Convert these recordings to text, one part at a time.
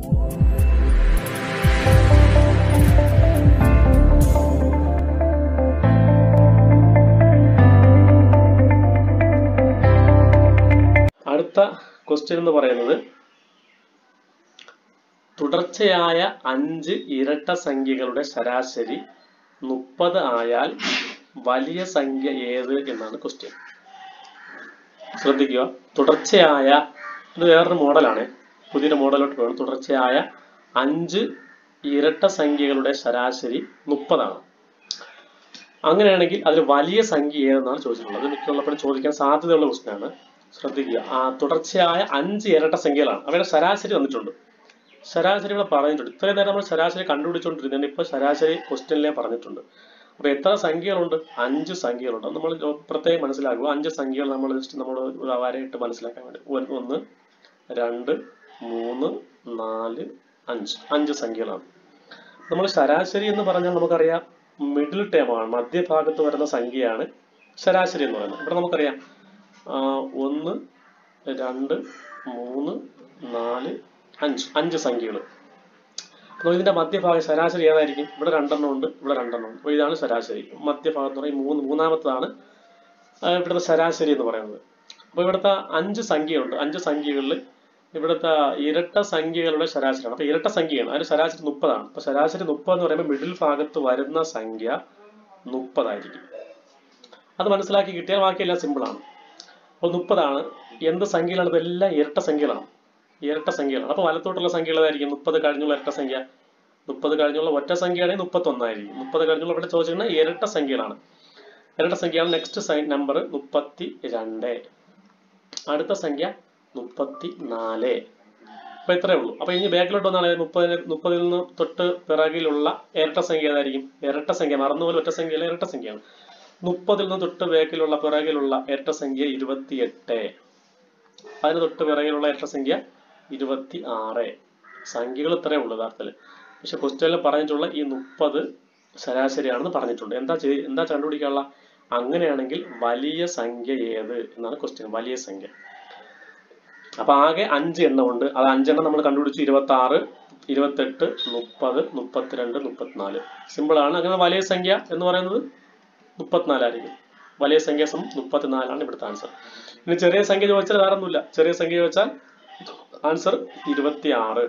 അടുത്ത ക്വസ്റ്റ്യൻ എന്ന് പറയുന്നത് തുടർച്ചയായ അഞ്ച് ഇരട്ട സംഖ്യകളുടെ ശരാശരി മുപ്പത് ആയാൽ വലിയ സംഖ്യ ഏത് എന്നാണ് ക്വസ്റ്റ്യൻ ശ്രദ്ധിക്കുക തുടർച്ചയായ ഇത് വേറൊരു മോഡലാണ് പുതിയൊരു മോഡലോട്ട് പോകണം തുടർച്ചയായ അഞ്ച് ഇരട്ട സംഖ്യകളുടെ ശരാശരി മുപ്പതാണ് അങ്ങനെയാണെങ്കിൽ അതിൽ വലിയ സംഖ്യ ഏതെന്നാണ് ചോദിച്ചിട്ടുള്ളത് അത് മിക്കുള്ളപ്പോഴും ചോദിക്കാൻ സാധ്യതയുള്ള ക്വസ്റ്റ്യൻ ആണ് ശ്രദ്ധിക്കുക ആ തുടർച്ചയായ അഞ്ച് ഇരട്ട സംഖ്യകളാണ് അവയുടെ ശരാശരി വന്നിട്ടുണ്ട് ശരാശരി ഇവിടെ പറഞ്ഞിട്ടുണ്ട് ഇത്രയും നേരം നമ്മൾ ശരാശരി കണ്ടുപിടിച്ചുകൊണ്ടിരുന്നത് ഇപ്പൊ ശരാശരി ക്വസ്റ്റ്യനിലേ പറഞ്ഞിട്ടുണ്ട് അപ്പൊ എത്ര സംഖ്യകളുണ്ട് അഞ്ച് സംഖ്യകളുണ്ട് നമ്മൾ പ്രത്യേകം മനസ്സിലാക്കുക അഞ്ച് സംഖ്യകൾ നമ്മൾ ജസ്റ്റ് നമ്മൾ വരയിട്ട് മനസ്സിലാക്കാൻ വേണ്ടി ഒരു- ഒന്ന് രണ്ട് മൂന്ന് നാല് അഞ്ച് അഞ്ച് സംഖ്യകളാണ് നമ്മൾ ശരാശരി എന്ന് പറഞ്ഞാൽ നമുക്കറിയാം മിഡിൽ ടേം ആണ് മധ്യഭാഗത്ത് വരുന്ന സംഖ്യയാണ് ശരാശരി എന്ന് പറയുന്നത് ഇവിടെ നമുക്കറിയാം ആ, ഒന്ന് രണ്ട് മൂന്ന് നാല് അഞ്ച് അഞ്ച് സംഖ്യകൾ അപ്പോൾ ഇതിന്റെ മധ്യഭാഗം ശരാശരി ഏതായിരിക്കും ഇവിടെ രണ്ടെണ്ണം ഉണ്ട് ഇവിടെ രണ്ടെണ്ണം ഉണ്ട് അപ്പോൾ ഇതാണ് ശരാശരി മധ്യഭാഗത്ത് എന്ന് പറയും മൂന്ന് മൂന്നാമത്തതാണ് ആ, ഇവിടുത്തെ ശരാശരി എന്ന് പറയുന്നത് അപ്പോൾ ഇവിടുത്തെ അഞ്ച് സംഖ്യയുണ്ട് അഞ്ച് സംഖ്യകളിൽ ഇവിടുത്തെ ഇരട്ട സംഖ്യകളുടെ ശരാശരിയാണ് അപ്പോൾ ഇരട്ട സംഖ്യയാണ് അതിന് ശരാശരി മുപ്പതാണ് അപ്പോൾ ശരാശരി മുപ്പത് എന്ന് പറയുമ്പോൾ മിഡിൽ ഭാഗത്ത് വരുന്ന സംഖ്യ മുപ്പതായിരിക്കും അത് മനസ്സിലാക്കി കിട്ടിയാൽ ബാക്കിയെല്ലാം സിമ്പിളാണ് അപ്പോൾ മുപ്പതാണ് എന്ത് സംഖ്യകളാണ് ഇതെല്ലാം ഇരട്ട സംഖ്യകളാണ് ഇരട്ട സംഖ്യകളാണ് അപ്പോൾ വലത്തോട്ടുള്ള സംഖ്യകൾ ഏതായിരിക്കും മുപ്പത് കഴിഞ്ഞുള്ള ഇരട്ട സംഖ്യ മുപ്പത് കഴിഞ്ഞുള്ള ഒറ്റ സംഖ്യയാണെങ്കിൽ മുപ്പത്തൊന്നായിരിക്കും മുപ്പത് കഴിഞ്ഞുള്ള ഇവിടെ ചോദിച്ചിരിക്കുന്നത് ഇരട്ട സംഖ്യകളാണ് ഇരട്ട സംഖ്യയാണ് നെക്സ്റ്റ് നമ്പർ മുപ്പത്തി രണ്ട് അടുത്ത സംഖ്യ മുപ്പത്തി നാല് അപ്പൊ ഇത്രേ ഉള്ളൂ അപ്പൊ ഇനി ബാക്കിലോട്ട് വന്നാണ് മുപ്പതിന് മുപ്പതിൽ നിന്ന് തൊട്ട് പിറകിലുള്ള ഇരട്ട സംഖ്യ ഏതായിരിക്കും ഇരട്ട സംഖ്യ മറന്നുപോലെ ഒറ്റ സംഖ്യയിലെ ഇരട്ട സംഖ്യയാണ് മുപ്പതിൽ നിന്ന് തൊട്ട് ബാക്കിലുള്ള പിറകിലുള്ള ഇരട്ട സംഖ്യ ഇരുപത്തിയെട്ട് അതിന് തൊട്ട് പിറകിലുള്ള ഇരട്ട സംഖ്യ ഇരുപത്തി ആറ് സംഖ്യകൾ ഇത്രയേ ഉള്ളൂ യഥാർത്ഥത്തിൽ പക്ഷെ ക്വസ്റ്റ്യനിൽ പറഞ്ഞിട്ടുള്ള ഈ മുപ്പത് ശരാശരിയാണെന്ന് പറഞ്ഞിട്ടുണ്ട് എന്താ ചെയ് എന്താ കണ്ടുപിടിക്കാനുള്ള അങ്ങനെയാണെങ്കിൽ വലിയ സംഖ്യ ഏത് എന്നാണ് ക്വസ്റ്റ്യൻ വലിയ സംഖ്യ അപ്പൊ ആകെ അഞ്ച് എണ്ണം ഉണ്ട് അത് അഞ്ചെണ്ണം നമ്മൾ കണ്ടുപിടിച്ചു ഇരുപത്തി ആറ് ഇരുപത്തെട്ട് മുപ്പത് മുപ്പത്തിരണ്ട് മുപ്പത്തിനാല് സിമ്പിൾ ആണ് അങ്ങനെ വലിയ സംഖ്യ എന്ന് പറയുന്നത് മുപ്പത്തിനാലായിരിക്കും വലിയ സംഖ്യ സം മുപ്പത്തിനാലാണ് ഇവിടുത്തെ ആൻസർ ഇനി ചെറിയ സംഖ്യ ചോദിച്ചാൽ വേറെ ഒന്നുമില്ല ചെറിയ സംഖ്യ ചോദിച്ചാൽ ആൻസർ ഇരുപത്തി ആറ്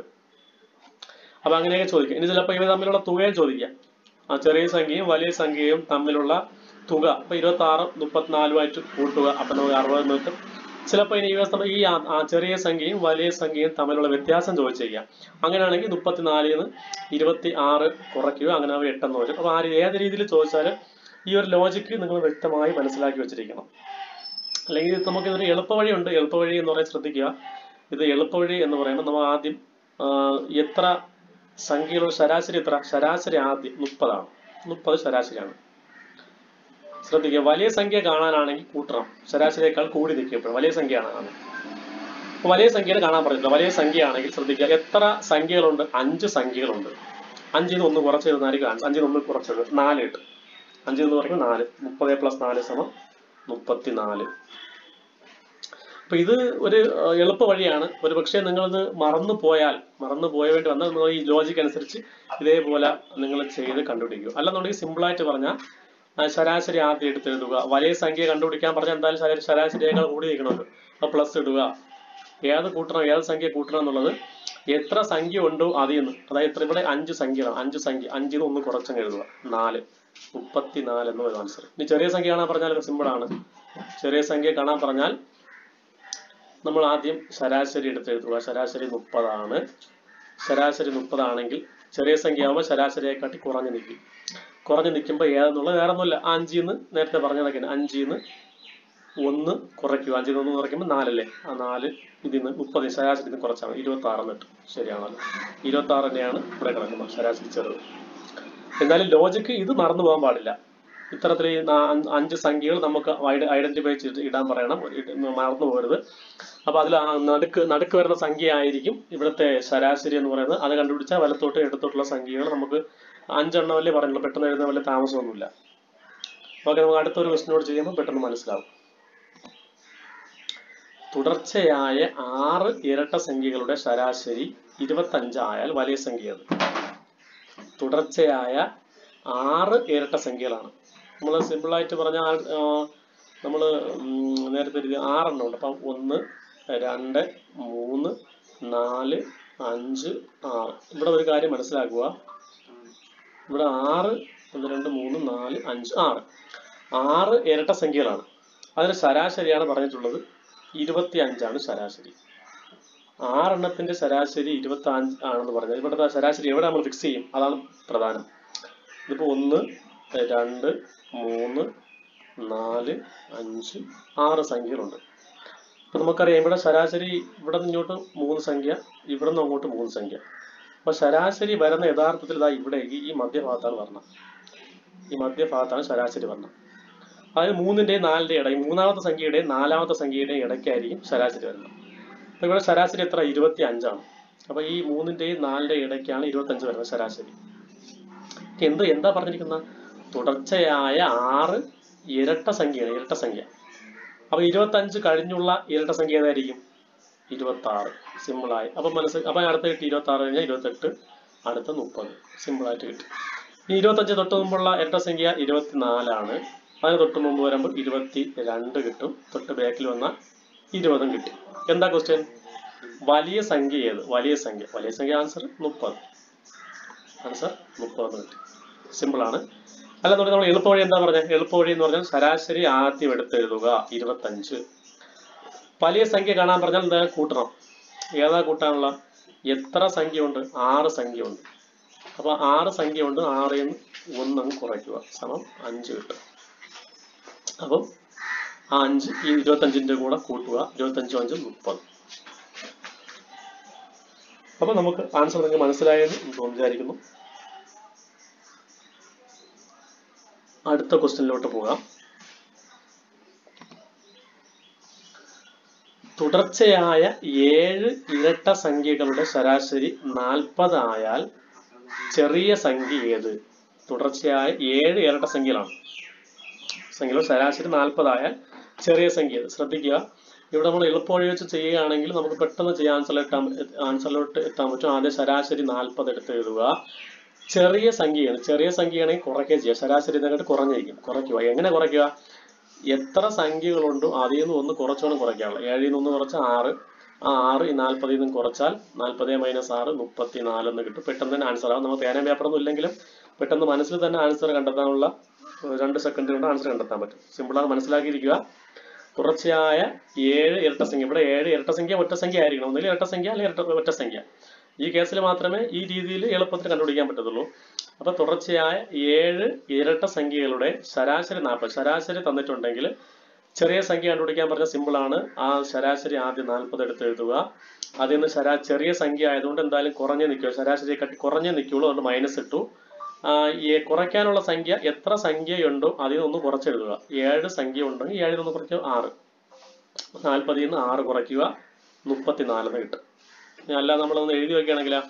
അപ്പൊ അങ്ങനെയൊക്കെ ചോദിക്കാം ഇനി ചിലപ്പോൾ ഇവ തമ്മിലുള്ള തുകയും ചോദിക്കാം ആ ചെറിയ സംഖ്യയും വലിയ സംഖ്യയും തമ്മിലുള്ള തുക അപ്പൊ ഇരുപത്തി ആറും മുപ്പത്തിനാലുമായിട്ട് കൂട്ടുക അപ്പൊ നമുക്ക് അറുപത് കിട്ടും ചിലപ്പോൾ ഇനി ഇവ തമ്മിൽ ഈ ആ- ആ ചെറിയ സംഖ്യയും വലിയ സംഖ്യയും തമ്മിലുള്ള വ്യത്യാസം ചോദിച്ചേക്കാം അങ്ങനെയാണെങ്കിൽ മുപ്പത്തിനാലിൽ നിന്ന് ഇരുപത്തി ആറ് കുറയ്ക്കുക അങ്ങനെ അവ എട്ടെന്ന് വരും അപ്പൊ ആ ഏത് രീതിയിൽ ചോദിച്ചാലും ഈ ഒരു ലോജിക്ക് നിങ്ങൾ വ്യക്തമായി മനസ്സിലാക്കി വെച്ചിരിക്കണം അല്ലെങ്കിൽ ഇത് നമുക്ക് ഇതൊരു എളുപ്പവഴിയുണ്ട് എളുപ്പവഴി എന്ന് പറയാൻ ശ്രദ്ധിക്കുക ഇത് എളുപ്പവഴി എന്ന് പറയുമ്പോൾ നമ്മൾ ആദ്യം ആ, എത്ര സംഖ്യകളുടെ ശരാശരി എത്ര ശരാശരി ആദ്യം മുപ്പതാണ് മുപ്പത് ശരാശരിയാണ് ശ്രദ്ധിക്കുക വലിയ സംഖ്യ കാണാനാണെങ്കിൽ കൂട്ടണം ശരാശരിയേക്കാൾ കൂടി നിൽക്കും എപ്പോഴും വലിയ സംഖ്യയാണ് ആണ് അപ്പൊ വലിയ സംഖ്യയിൽ കാണാൻ പറഞ്ഞില്ല വലിയ സംഖ്യയാണെങ്കിൽ ശ്രദ്ധിക്കുക എത്ര സംഖ്യകളുണ്ട് അഞ്ച് സംഖ്യകളുണ്ട് അഞ്ചിൽ നിന്ന് ഒന്ന് കുറച്ച് എഴുതുന്നതായിരിക്കും ആൻസർ അഞ്ചിൽ നിന്ന് ഒന്ന് കുറച്ച് എഴുതും നാല് കിട്ടും അഞ്ചിൽ നിന്ന് പറയുമ്പോൾ നാല് മുപ്പത് പ്ലസ് നാല് സമം മുപ്പത്തിനാല് അപ്പൊ ഇത് ഒരു ഏഹ്, എളുപ്പ വഴിയാണ് ഒരു പക്ഷേ നിങ്ങളിത് മറന്നു പോയാൽ മറന്നു പോയ വേണ്ടി വന്നാൽ നിങ്ങൾ ഈ ലോജിക്ക് അനുസരിച്ച് ഇതേപോലെ നിങ്ങൾ ചെയ്ത് കണ്ടുപിടിക്കുക അല്ലെന്നുണ്ടെങ്കിൽ സിമ്പിൾ ആയിട്ട് പറഞ്ഞാൽ ആ, ശരാശരി ആദ്യം എടുത്ത് എഴുതുക വലിയ സംഖ്യ കണ്ടുപിടിക്കാൻ പറഞ്ഞാൽ എന്തായാലും ശരാ- ശരാശരിയേക്കാൾ കൂടി നിൽക്കണമല്ലോ അപ്പൊ പ്ലസ് ഇടുക ഏത് കൂട്ടണം ഏത് സംഖ്യ കൂട്ടണം എന്നുള്ളത് എത്ര സംഖ്യ ഉണ്ടോ അതിൽ നിന്ന് അതായത് ഇത്ര ഇവിടെ അഞ്ച് സംഖ്യകളാണ് അഞ്ച് സംഖ്യ അഞ്ചിൽ നിന്ന് ഒന്ന് കുറച്ചങ്ങ് എഴുതുക നാല് മുപ്പത്തിനാല് എന്ന് വരും ആൻസർ ഇനി ചെറിയ സംഖ്യ കാണാൻ പറഞ്ഞാൽ സിമ്പിൾ ആണ് ചെറിയ സംഖ്യ കാണാൻ പറഞ്ഞാൽ നമ്മൾ ആദ്യം ശരാശരി എടുത്ത് എഴുതുക ശരാശരി മുപ്പതാണ് ശരാശരി മുപ്പതാണെങ്കിൽ ചെറിയ സംഖ്യ ആകുമ്പോൾ ശരാശരിയെക്കാട്ടി കുറഞ്ഞു നിൽക്കും കുറഞ്ഞു നിൽക്കുമ്പോൾ ഏതെന്നുള്ളത് വേറെ ഒന്നുമില്ല അഞ്ചിൽ നിന്ന് നേരത്തെ പറഞ്ഞതൊക്കെ അഞ്ചിൽ നിന്ന് ഒന്ന് കുറയ്ക്കുക അഞ്ചിൽ നിന്ന് ഒന്ന് കുറയ്ക്കുമ്പോൾ നാലല്ലേ ആ നാല് ഇതിൽ നിന്ന് മുപ്പത് ശരാശരി നിന്ന് കുറച്ചാണ് ഇരുപത്തി ആറ് കിട്ടും ശരിയാണല്ലോ ഇരുപത്തി ആറ് തന്നെയാണ് ഇവിടെ കിടക്കുന്നത് ശരാശരി ചെറുത് എന്നാലും ലോജിക്ക് ഇത് മറന്നു പോകാൻ പാടില്ല ഇത്തരത്തിൽ ഈ നാ- അഞ്ച് അഞ്ച് സംഖ്യകൾ നമുക്ക് ഐഡന്റിഫൈ ചെയ്ത് ഇടാൻ പറയണം ഇട- മറന്നു പോകരുത് അപ്പൊ അതിൽ ആ നടുക്ക് നടുക്ക് വരുന്ന സംഖ്യ ആയിരിക്കും ഇവിടുത്തെ ശരാശരി എന്ന് പറയുന്നത് അത് കണ്ടുപിടിച്ചാൽ വലത്തോട്ട് ഇടത്തോട്ടുള്ള സംഖ്യകൾ നമുക്ക് അഞ്ചെണ്ണം അല്ലേ പറഞ്ഞുള്ളൂ പെട്ടെന്ന് എഴുതുന്ന വലിയ താമസമൊന്നുമില്ല ഓക്കെ നമുക്ക് അടുത്തൊരു ക്വസ്റ്റിനോട് ചെയ്യുമ്പോൾ പെട്ടെന്ന് മനസ്സിലാവും തുടർച്ചയായ ആറ് ഇരട്ട സംഖ്യകളുടെ ശരാശരി ഇരുപത്തഞ്ച് ആയാൽ വലിയ സംഖ്യ ഏത് തുടർച്ചയായ ആറ് ഇരട്ട സംഖ്യകളാണ് നമ്മൾ സിമ്പിളായിട്ട് പറഞ്ഞാൽ നമ്മൾ നേരത്തെ ഒരു ആറെണ്ണം ഉണ്ട് അപ്പം ഒന്ന് രണ്ട് മൂന്ന് നാല് അഞ്ച് ആറ് ഇവിടെ ഒരു കാര്യം മനസ്സിലാക്കുക ഇവിടെ ആറ് ഒന്ന് രണ്ട് മൂന്ന് നാല് അഞ്ച് ആറ് ആറ് ഇരട്ട സംഖ്യകളാണ് അതിന് ശരാശരിയാണ് പറഞ്ഞിട്ടുള്ളത് ഇരുപത്തി അഞ്ചാണ് ശരാശരി ആറെണ്ണത്തിന്റെ ശരാശരി ഇരുപത്തി അഞ്ച് ആണെന്ന് പറഞ്ഞത് ഇവിടുത്തെ ശരാശരി എവിടെ നമ്മൾ ഫിക്സ് ചെയ്യും അതാണ് പ്രധാനം ഇതിപ്പോ ഒന്ന് രണ്ട് മൂന്ന് നാല് അഞ്ച് ആറ് സംഖ്യകളുണ്ട് അപ്പൊ നമുക്കറിയാം ഇവിടെ ശരാശരി ഇവിടെ നിന്ന് ഇങ്ങോട്ട് മൂന്ന് സംഖ്യ ഇവിടെ നിന്ന് അങ്ങോട്ട് മൂന്ന് സംഖ്യ അപ്പൊ ശരാശരി വരുന്ന യഥാർത്ഥത്തിൽ ഇതാ ഇവിടെ ഈ ഈ മധ്യഭാഗത്താണ് വരണം ഈ മധ്യഭാഗത്താണ് ശരാശരി വരണം അതായത് മൂന്നിന്റെയും നാലിന്റെയും ഇടയിൽ മൂന്നാമത്തെ സംഖ്യയുടെയും നാലാമത്തെ സംഖ്യയുടെയും ഇടയ്ക്കായിരിക്കും ശരാശരി വരുന്നത് അപ്പൊ ഇവിടെ ശരാശരി എത്ര ഇരുപത്തി അഞ്ചാണ് അപ്പൊ ഈ മൂന്നിന്റെയും നാലിന്റെയും ഇടയ്ക്കാണ് ഇരുപത്തി അഞ്ച് വരുന്നത് ശരാശരി എന്ത് എന്താ പറഞ്ഞിരിക്കുന്ന തുടർച്ചയായ ആറ് ഇരട്ട സംഖ്യയാണ് ഇരട്ട സംഖ്യ അപ്പൊ ഇരുപത്തി അഞ്ച് കഴിഞ്ഞുള്ള ഇരട്ട സംഖ്യ ഏതായിരിക്കും ഇരുപത്തി ആറ് സിമ്പിളായി അപ്പൊ മനസ്സ് അപ്പൊ അടുത്ത കിട്ടി ഇരുപത്തി ആറ് കഴിഞ്ഞാൽ ഇരുപത്തെട്ട് അടുത്ത മുപ്പത് സിമ്പിളായിട്ട് കിട്ടി ഈ ഇരുപത്തഞ്ച് തൊട്ട് മുമ്പുള്ള ഇരട്ട സംഖ്യ ഇരുപത്തിനാലാണ് അതിന് തൊട്ട് മുമ്പ് വരുമ്പോൾ ഇരുപത്തി രണ്ട് കിട്ടും തൊട്ട് ബാക്കിൽ വന്ന ഇരുപതും കിട്ടി എന്താ ക്വസ്റ്റ്യൻ വലിയ സംഖ്യ ഏത് വലിയ സംഖ്യ വലിയ സംഖ്യ ആൻസർ മുപ്പത് ആൻസർ മുപ്പത് കിട്ടി സിമ്പിൾ ആണ് അല്ലെന്നുണ്ടെങ്കിൽ നമ്മൾ എളുപ്പവഴി എന്താ പറഞ്ഞത് എളുപ്പവഴി എന്ന് പറഞ്ഞാൽ ശരാശരി ആദ്യം എടുത്തെഴുതുക ഇരുപത്തഞ്ച് വലിയ സംഖ്യ കാണാൻ പറഞ്ഞാൽ എന്താ കൂട്ടണം ഏതാ കൂട്ടാനുള്ള എത്ര സംഖ്യ ഉണ്ട് ആറ് സംഖ്യ ഉണ്ട് അപ്പൊ ആറ് സംഖ്യ ഉണ്ട് ആറിൽ നിന്ന് ഒന്നങ്ങ് കുറയ്ക്കുക സമം അഞ്ച് കിട്ടും അപ്പം ആ അഞ്ച് ഈ ഇരുപത്തഞ്ചിന്റെ കൂടെ കൂട്ടുക ഇരുപത്തഞ്ചും അഞ്ചും മുപ്പത് അപ്പൊ നമുക്ക് ആൻസർ നിങ്ങൾക്ക് മനസ്സിലായെന്ന് എനിക്ക് വിചാരിക്കുന്നു അടുത്ത ക്വസ്റ്റ്യനിലോട്ട് പോകാം തുടർച്ചയായ ഏഴ് ഇരട്ട സംഖ്യകളുടെ ശരാശരി നാൽപ്പത് ആയാൽ ചെറിയ സംഖ്യ ഏത് തുടർച്ചയായ ഏഴ് ഇരട്ട സംഖ്യകളാണ് സംഖ്യകൾ ശരാശരി നാൽപ്പതായാൽ ചെറിയ സംഖ്യ ഏത് ശ്രദ്ധിക്കുക ഇവിടെ നമ്മൾ എളുപ്പവഴി വെച്ച് ചെയ്യുകയാണെങ്കിൽ നമുക്ക് പെട്ടെന്ന് ചെയ്യാൻ ആൻസറിലോട്ട് ആൻസറിലോട്ട് എത്താൻ പറ്റും ആദ്യം ശരാശരി നാൽപ്പത് എടുത്ത് എഴുതുക ചെറിയ സംഖ്യയാണ് ചെറിയ സംഖ്യയാണെങ്കിൽ കുറയ്ക്കുക ചെയ്യുക ശരാശരി ഇതങ്ങോട്ട് കുറഞ്ഞിരിക്കും കുറയ്ക്കുക എങ്ങനെ കുറയ്ക്കുക എത്ര സംഖ്യകളുണ്ടോ അതിൽ നിന്ന് ഒന്ന് കുറച്ചോണം കുറയ്ക്കാനുള്ള ഏഴിൽ നിന്ന് ഒന്ന് കുറച്ച് ആറ് ആ ആറ് ഈ നാൽപ്പതിൽ നിന്നും കുറച്ചാൽ നാൽപ്പത് മൈനസ് ആറ് മുപ്പത്തി നാലെന്ന് കിട്ടും പെട്ടെന്ന് തന്നെ ആൻസർ ആവും നമുക്ക് പേന പേപ്പറൊന്നും ഇല്ലെങ്കിലും പെട്ടെന്ന് മനസ്സിൽ തന്നെ ആൻസർ കണ്ടെത്താനുള്ള ഒരു രണ്ട് സെക്കൻഡ് കൊണ്ട് ആൻസർ കണ്ടെത്താൻ പറ്റും സിമ്പിളാണ് മനസ്സിലാക്കിയിരിക്കുക തുടർച്ചയായ ഏഴ് ഇരട്ട സംഖ്യ ഇവിടെ ഏഴ് ഇരട്ട സംഖ്യ ഒറ്റ സംഖ്യ ആയിരിക്കണം ഒന്നുകിൽ ഇരട്ട സംഖ്യ അല്ലെങ്കിൽ ഇരട്ട ഒറ്റ സംഖ്യ ഈ കേസിൽ മാത്രമേ ഈ രീതിയിൽ എളുപ്പത്തിൽ കണ്ടുപിടിക്കാൻ പറ്റത്തുള്ളൂ അപ്പൊ തുടർച്ചയായ ഏഴ് ഇരട്ട സംഖ്യകളുടെ ശരാശരി നാൽപ്പത് ശരാശരി തന്നിട്ടുണ്ടെങ്കിൽ ചെറിയ സംഖ്യ കണ്ടുപിടിക്കാൻ പറഞ്ഞ സിമ്പിൾ ആണ് ആ ശരാശരി ആദ്യം നാൽപ്പത് എടുത്ത് എഴുതുക അതിൽ നിന്ന് ശരാ ചെറിയ സംഖ്യ ആയതുകൊണ്ട് എന്തായാലും കുറഞ്ഞേ നിൽക്കുക ശരാശരി കട്ടി കുറഞ്ഞേ നിൽക്കുള്ളൂ അതുകൊണ്ട് മൈനസ് ഇട്ടു ആ, ഈ കുറയ്ക്കാനുള്ള സംഖ്യ എത്ര സംഖ്യയുണ്ടോ അതിൽ നിന്ന് ഒന്ന് കുറച്ചെഴുതുക ഏഴ് സംഖ്യ ഉണ്ടെങ്കിൽ ഏഴിൽ നിന്ന് കുറയ്ക്കുക ആറ് നാൽപ്പതിൽ നിന്ന് ആറ് കുറയ്ക്കുക മുപ്പത്തിനാലെന്ന് കിട്ടും ഇനി അല്ല നമ്മളൊന്ന് എഴുതി വെക്കുകയാണെങ്കിലോ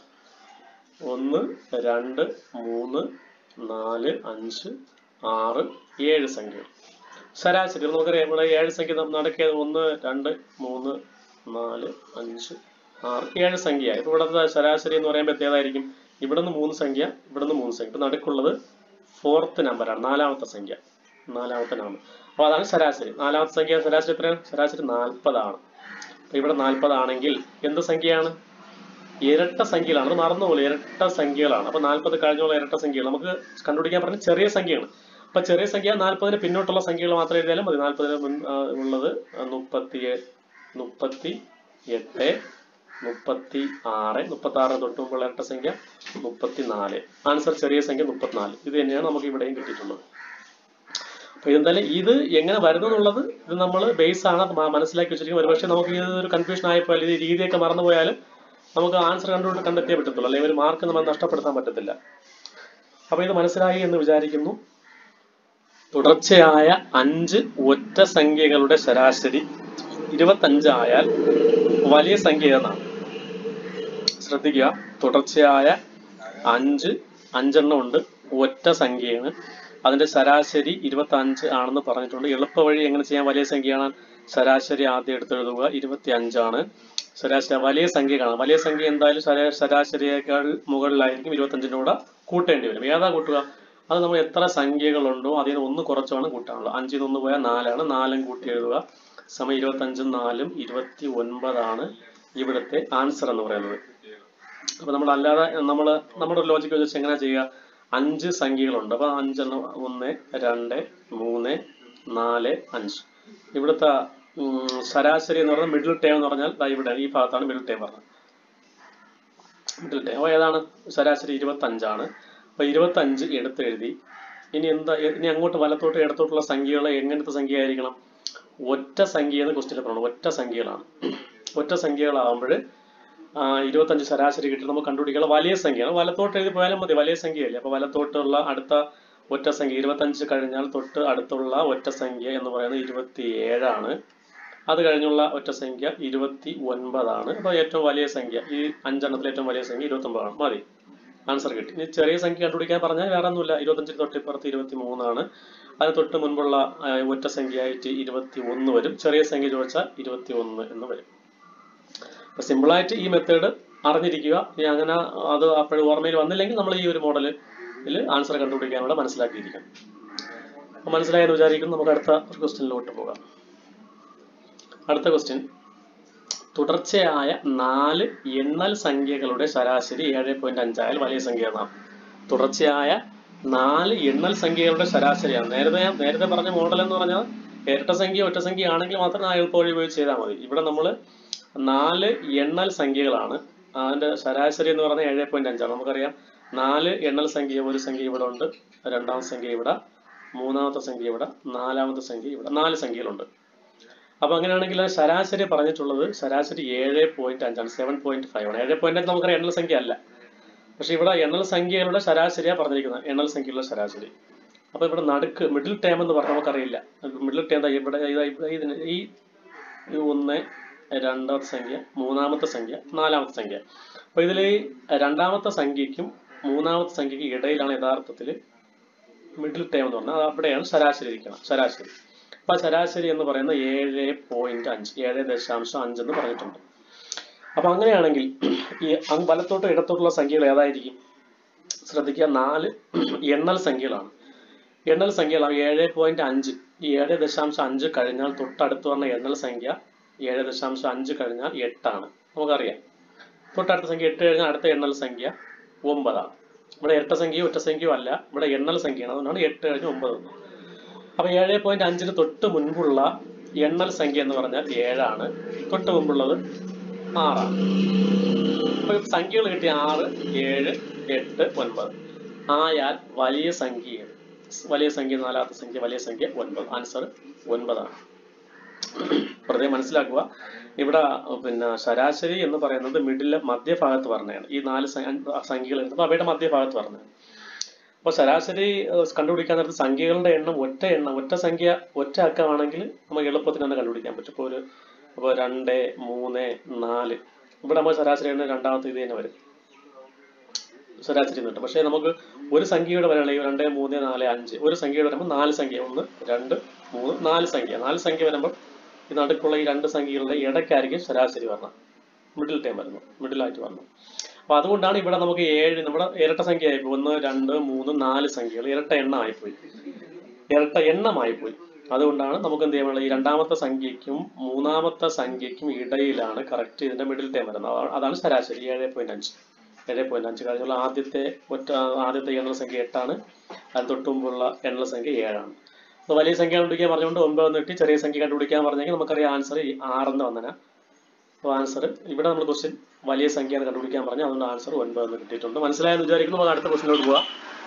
ഒന്ന് രണ്ട് മൂന്ന് നാല് അഞ്ച് ആറ് ഏഴ് സംഖ്യകൾ ശരാശരി നമുക്കറിയാം ഇവിടെ ഏഴ് സംഖ്യ നടക്കിയത് ഒന്ന് രണ്ട് മൂന്ന് നാല് അഞ്ച് ആറ് ഏഴ് സംഖ്യ ഇപ്പൊ ഇവിടുത്തെ ശരാശരി എന്ന് പറയുമ്പോൾ ഏതായിരിക്കും ഇവിടെ നിന്ന് മൂന്ന് സംഖ്യ ഇവിടെ നിന്ന് മൂന്ന് സംഖ്യ ഇപ്പൊ നടുക്കുള്ളത് ഫോർത്ത് നമ്പറാണ് നാലാമത്തെ സംഖ്യ നാലാമത്തെ നമ്പർ അപ്പൊ അതാണ് ശരാശരി നാലാമത്തെ സംഖ്യ ശരാശരി എത്രയാണ് ശരാശരി നാൽപ്പതാണ് അപ്പൊ ഇവിടെ നാൽപ്പതാണെങ്കിൽ എന്ത് സംഖ്യയാണ് ഇരട്ട സംഖ്യകളാണ് അത് മറന്നുപോലെ ഇരട്ട സംഖ്യകളാണ് അപ്പൊ നാൽപ്പത് കഴിഞ്ഞുള്ള ഇരട്ട സംഖ്യകൾ നമുക്ക് കണ്ടുപിടിക്കാൻ പറഞ്ഞ ചെറിയ സംഖ്യയാണ് അപ്പൊ ചെറിയ സംഖ്യ നാൽപ്പതിന് പിന്നോട്ടുള്ള സംഖ്യകൾ മാത്രം എഴുതിയാലും മതി നാൽപ്പതിന് മുൻ ആ, ഉള്ളത് മുപ്പത്തി മുപ്പത്തി എട്ട് മുപ്പത്തി ആറ് മുപ്പത്തി ആറ് തൊട്ട് മുമ്പുള്ള ഇരട്ട സംഖ്യ മുപ്പത്തി നാല് ആൻസർ ചെറിയ സംഖ്യ മുപ്പത്തിനാല് ഇത് തന്നെയാണ് നമുക്ക് ഇവിടെയും കിട്ടിയിട്ടുള്ളത് അപ്പൊ ഇതെന്തായാലും ഇത് എങ്ങനെ വരുന്നു എന്നുള്ളത് ഇത് നമ്മൾ ബേസ് ആണ് അത് മ- മനസ്സിലാക്കി വെച്ചിരിക്കുന്നത് ഒരുപക്ഷെ നമുക്ക് ഇത് ഒരു കൺഫ്യൂഷൻ ആയിപ്പോയാൽ ഇത് രീതിയൊക്കെ മറന്നുപോയാൽ നമുക്ക് ആൻസർ കണ്ടുകൊണ്ട് കണ്ടെത്തിയേ പറ്റത്തുള്ളൂ അല്ലെങ്കിൽ ഒരു മാർക്ക് നമ്മൾ നഷ്ടപ്പെടുത്താൻ പറ്റത്തില്ല അപ്പൊ ഇത് മനസ്സിലായി എന്ന് വിചാരിക്കുന്നു തുടർച്ചയായ അഞ്ച് ഒറ്റ സംഖ്യകളുടെ ശരാശരി ഇരുപത്തഞ്ചായാൽ വലിയ സംഖ്യ ഏതാണ് ശ്രദ്ധിക്കുക തുടർച്ചയായ അഞ്ച് അഞ്ചെണ്ണം ഉണ്ട് ഒറ്റ സംഖ്യയാണ് അതിന്റെ ശരാശരി ഇരുപത്തി അഞ്ച് ആണെന്ന് പറഞ്ഞിട്ടുണ്ട് എളുപ്പ വഴി എങ്ങനെ ചെയ്യാൻ വലിയ സംഖ്യയാണ് ശരാശരി ആദ്യം എടുത്തെഴുതുക ഇരുപത്തി അഞ്ചാണ് ശരാശരി വലിയ സംഖ്യ കാണാം വലിയ സംഖ്യ എന്തായാലും ശരാ- ശരാശരിയേക്കാൾ മുകളിലായിരിക്കും ഇരുപത്തഞ്ചിൻ്റെ കൂടെ കൂട്ടേണ്ടി വരും ഏതാ കൂട്ടുക അത് നമ്മൾ എത്ര സംഖ്യകളുണ്ടോ അതിൽ നിന്ന് ഒന്ന് കുറച്ചാണ് കൂട്ടാനുള്ളത് അഞ്ചിൽ നിന്ന് ഒന്ന് പോയാൽ നാലാണ് നാലും കൂട്ടി എഴുതുക സമയം ഇരുപത്തഞ്ചും നാലും ഇരുപത്തി ഒൻപതാണ് ഇവിടുത്തെ ആൻസർ എന്ന് പറയുന്നത് അപ്പൊ നമ്മൾ അല്ലാതെ നമ്മൾ നമ്മുടെ ലോജിക്ക് വെച്ച് എങ്ങനെ ചെയ്യുക അഞ്ച് സംഖ്യകളുണ്ട് അപ്പൊ അഞ്ചെണ്ണം ഒന്ന് രണ്ട് മൂന്ന് നാല് അഞ്ച് ഇവിടുത്തെ ഉം, ശരാശരി എന്ന് പറഞ്ഞാൽ മിഡിൽ ടേം എന്ന് പറഞ്ഞാൽ ദാ ഇവിടെ ഈ ഭാഗത്താണ് മിഡിൽ ടേം പറഞ്ഞത് മിഡിൽ ടേം അപ്പോൾ ഏതാണ് ശരാശരി ഇരുപത്തഞ്ചാണ് അപ്പൊ ഇരുപത്തഞ്ച് എടുത്ത് എഴുതി ഇനി എന്താ ഇനി അങ്ങോട്ട് വലത്തോട്ട് ഇടത്തോട്ടുള്ള സംഖ്യകൾ എങ്ങനത്തെ സംഖ്യ ആയിരിക്കണം ഒറ്റ സംഖ്യ എന്ന് ക്വസ്റ്റിൽ പറയണം ഒറ്റ സംഖ്യകളാണ് ഒറ്റ സംഖ്യകളാകുമ്പോൾ ഇരുപത്തഞ്ച് ശരാശരി കിട്ടി നമുക്ക് കണ്ടുപിടിക്കാനുള്ള വലിയ സംഖ്യയാണ് വലത്തോട്ട് എഴുതി പോയാലും മതി വലിയ സംഖ്യയല്ലേ അപ്പൊ വലത്തോട്ടുള്ള അടുത്ത ഒറ്റ സംഖ്യ ഇരുപത്തഞ്ച് കഴിഞ്ഞാൽ തൊട്ട് അടുത്തുള്ള ഒറ്റ സംഖ്യ എന്ന് പറയുന്നത് ഇരുപത്തി ഏഴാണ് അത് കഴിഞ്ഞുള്ള ഒറ്റ സംഖ്യ ഇരുപത്തി ഒൻപതാണ് അപ്പോൾ ഏറ്റവും വലിയ സംഖ്യ ഈ അഞ്ചെണ്ണത്തിൽ ഏറ്റവും വലിയ സംഖ്യ ഇരുപത്തി ഒമ്പതാണ് മതി ആൻസർ കിട്ടി ഇനി ചെറിയ സംഖ്യ കണ്ടുപിടിക്കാൻ പറഞ്ഞാൽ വേറെ ഒന്നുമില്ല ഇരുപത്തഞ്ചിന് തൊട്ടിപ്പുറത്ത് ഇരുപത്തി മൂന്നാണ് അതിന് തൊട്ട് മുൻപുള്ള ആ, ഒറ്റ സംഖ്യയായിട്ട് ഇരുപത്തി ഒന്ന് വരും ചെറിയ സംഖ്യ ചോദിച്ചാൽ ഇരുപത്തി ഒന്ന് എന്ന് വരും അപ്പൊ സിമ്പിളായിട്ട് ഈ മെത്തേഡ് അറിഞ്ഞിരിക്കുക ഇനി അങ്ങനെ അത് അപ്പോഴും ഓർമ്മയിൽ വന്നില്ലെങ്കിൽ നമ്മൾ ഈ ഒരു മോഡലിൽ ആൻസർ കണ്ടുപിടിക്കാനുള്ള മനസ്സിലാക്കിയിരിക്കണം അപ്പൊ മനസ്സിലായെന്ന് വിചാരിക്കുന്നു നമുക്ക് അടുത്ത ക്വസ്റ്റ്യനിലോട്ട് പോകാം അടുത്ത ക്വസ്റ്റ്യൻ തുടർച്ചയായ നാല് എണ്ണൽ സംഖ്യകളുടെ ശരാശരി ഏഴ് പോയിന്റ് അഞ്ചായാൽ വലിയ സംഖ്യ എന്നാണ് തുടർച്ചയായ നാല് എണ്ണൽ സംഖ്യകളുടെ ശരാശരിയാണ് നേരത്തെ നേരത്തെ പറഞ്ഞ മോഡൽ എന്ന് പറഞ്ഞാൽ ഇരട്ട സംഖ്യ ഒറ്റ സംഖ്യ ആണെങ്കിൽ മാത്രം ആ എളുപ്പവഴി ഉപയോഗിച്ച് ചെയ്താൽ മതി ഇവിടെ നമ്മൾ നാല് എണ്ണൽ സംഖ്യകളാണ് അതിന്റെ ശരാശരി എന്ന് പറഞ്ഞാൽ ഏഴ് പോയിന്റ് അഞ്ചാണ് നമുക്കറിയാം നാല് എണ്ണൽ സംഖ്യ ഒരു സംഖ്യ ഇവിടെ ഉണ്ട് രണ്ടാമത്തെ സംഖ്യ ഇവിടെ മൂന്നാമത്തെ സംഖ്യ ഇവിടെ നാലാമത്തെ സംഖ്യ ഇവിടെ നാല് സംഖ്യകളുണ്ട് അപ്പൊ അങ്ങനെയാണെങ്കിൽ ആ ശരാശരി പറഞ്ഞിട്ടുള്ളത് ശരാശരി ഏഴ് പോയിന്റ് അഞ്ചാണ് സെവൻ പോയിന്റ് ഫൈവ് ആണ് ഏഴ് പോയിന്റ് അഞ്ച് നമുക്കറിയാം എണ്ണൽ സംഖ്യ അല്ല പക്ഷെ ഇവിടെ എണ്ണൽ സംഖ്യകളുടെ ശരാശരിയാണ് പറഞ്ഞിരിക്കുന്നത് എണ്ണൽ സംഖ്യകളുടെ ശരാശരി അപ്പൊ ഇവിടെ നടുക്ക് മിഡിൽ ടേം എന്ന് പറഞ്ഞാൽ നമുക്കറിയില്ല മിഡിൽ ടേം ഇവിടെ ഇതാ ഇവിടെ ഇതിന് ഈ ഈ ഒന്ന് രണ്ടാമത്തെ സംഖ്യ മൂന്നാമത്തെ സംഖ്യ നാലാമത്തെ സംഖ്യ അപ്പൊ ഇതിൽ രണ്ടാമത്തെ സംഖ്യയ്ക്കും മൂന്നാമത്തെ സംഖ്യയ്ക്കും ഇടയിലാണ് യഥാർത്ഥത്തിൽ മിഡിൽ ടേം എന്ന് പറഞ്ഞാൽ അത് അവിടെയാണ് ശരാശരി ഇരിക്കണം ശരാശരി അപ്പൊ ആ ശരാശരി എന്ന് പറയുന്നത് ഏഴ് പോയിന്റ് അഞ്ച് ഏഴ് ദശാംശം അഞ്ച് എന്ന് പറഞ്ഞിട്ടുണ്ട് അപ്പൊ അങ്ങനെയാണെങ്കിൽ ഈ അങ് വലത്തോട്ട് ഇടത്തോട്ടുള്ള സംഖ്യകൾ ഏതായിരിക്കും ശ്രദ്ധിക്കുക നാല് എണ്ണൽ സംഖ്യകളാണ് എണ്ണൽ സംഖ്യകളാണ് ഏഴ് പോയിന്റ് അഞ്ച് ഈ ഏഴ് ദശാംശം അഞ്ച് കഴിഞ്ഞാൽ തൊട്ടടുത്ത് പറഞ്ഞ എണ്ണൽ സംഖ്യ ഏഴ് ദശാംശം അഞ്ച് കഴിഞ്ഞാൽ എട്ടാണ് നമുക്കറിയാം തൊട്ടടുത്ത സംഖ്യ എട്ട് കഴിഞ്ഞാൽ അടുത്ത എണ്ണൽ സംഖ്യ ഒമ്പതാണ് ഇവിടെ ഇരട്ട സംഖ്യയോ ഒറ്റ സംഖ്യയോ അല്ല ഇവിടെ എണ്ണൽ സംഖ്യയാണ് അതുകൊണ്ടാണ് എട്ട് കഴിഞ്ഞ് ഒമ്പത് വന്നത്. അപ്പൊ ഏഴ് പോയിന്റ് അഞ്ചിന് തൊട്ട് മുൻപുള്ള എണ്ണൽ സംഖ്യ എന്ന് പറഞ്ഞാൽ ഏഴാണ് തൊട്ട് മുമ്പുള്ളത് ആറാണ് അപ്പൊ സംഖ്യകൾ കിട്ടിയ ആറ് ഏഴ് എട്ട് ഒൻപത് ആയാൽ വലിയ സംഖ്യ ഏത്? വലിയ സംഖ്യ നാലാമത്തെ സംഖ്യ വലിയ സംഖ്യ ഒൻപത് ആൻസർ ഒൻപതാണ് വെറുതെ മനസ്സിലാക്കുക ഇവിടെ പിന്നെ ശരാശരി എന്ന് പറയുന്നത് മിഡിലെ മധ്യഭാഗത്ത് പറഞ്ഞതാണ് ഈ നാല് സംഖ്യ- സംഖ്യകൾ അപ്പൊ അവയുടെ മധ്യഭാഗത്ത് പറഞ്ഞത് അപ്പൊ ശരാശരി ഏഹ്, കണ്ടുപിടിക്കാൻ നേരത്ത് സംഖ്യകളുടെ എണ്ണം ഒറ്റ എണ്ണം ഒറ്റ സംഖ്യ ഒറ്റ അക്കമാണെങ്കിൽ നമുക്ക് എളുപ്പത്തിൽ തന്നെ കണ്ടുപിടിക്കാൻ പറ്റും ഇപ്പോൾ ഒരു അപ്പോൾ രണ്ട് മൂന്ന് നാല് ഇവിടെ നമ്മൾ ശരാശരി എണ്ണം രണ്ടാമത്തെ ഇത് തന്നെ വരും ശരാശരി കിട്ടും പക്ഷേ നമുക്ക് ഒരു സംഖ്യയുടെ വരെയാണെങ്കിൽ രണ്ട് മൂന്ന് നാല് അഞ്ച് ഒരു സംഖ്യയുടെ വരുമ്പോൾ നാല് സംഖ്യ ഒന്ന് രണ്ട് മൂന്ന് നാല് സംഖ്യ നാല് സംഖ്യ വരുമ്പോൾ ഈ നടുക്കുള്ള ഈ രണ്ട് സംഖ്യകളുടെ ഇടയ്ക്കായിരിക്കും ശരാശരി വരണം മിഡിൽ ടൈം വരുന്നു മിഡിലായിട്ട് വരണം അപ്പൊ അതുകൊണ്ടാണ് ഇവിടെ നമുക്ക് ഏഴ് നമ്മുടെ ഇരട്ട സംഖ്യ ആയിപ്പോയി ഒന്ന് രണ്ട് മൂന്ന് നാല് സംഖ്യകൾ ഇരട്ട എണ്ണം ആയിപ്പോയി ഇരട്ട എണ്ണമായിപ്പോയി അതുകൊണ്ടാണ് നമുക്ക് എന്ത് ചെയ്യാനുള്ള ഈ രണ്ടാമത്തെ സംഖ്യയ്ക്കും മൂന്നാമത്തെ സംഖ്യയ്ക്കും ഇടയിലാണ് കറക്റ്റ് ഇതിന്റെ മിഡിൽ ടൈം വരുന്നത് അതാണ്- അതാണ് ശരാശരി ഏഴ് പോയിന്റ് അഞ്ച് ഏഴ് പോയിന്റ് അഞ്ച് കഴിഞ്ഞുള്ള ആദ്യത്തെ ഒറ്റ ആദ്യത്തെ എണ്ണൽ സംഖ്യ എട്ടാണ് അതിന് തൊട്ട് മുമ്പുള്ള എണ്ണൽ സംഖ്യ ഏഴാണ് അപ്പൊ വലിയ സംഖ്യ കണ്ടുപിടിക്കാൻ പറഞ്ഞുകൊണ്ട് ഒമ്പത് കിട്ടി ചെറിയ സംഖ്യ കണ്ടുപിടിക്കാൻ പറഞ്ഞെങ്കിൽ നമുക്കറിയാം ആൻസർ ആറെന്ന് വന്നന അപ്പോൾ ആൻസർ ഇവിടെ നമ്മൾ ക്വസ്റ്റ്യൻ വലിയ സംഖ്യയാണ് കണ്ടുപിടിക്കാൻ പറഞ്ഞു അതുകൊണ്ട് ആൻസർ ഒൻപത് എന്ന് കിട്ടിയിട്ടുണ്ട് മനസ്സിലായെന്ന് വിചാരിക്കുന്നു നമുക്ക് അടുത്ത ക്വസ്റ്റിനോട്ട് പോവാം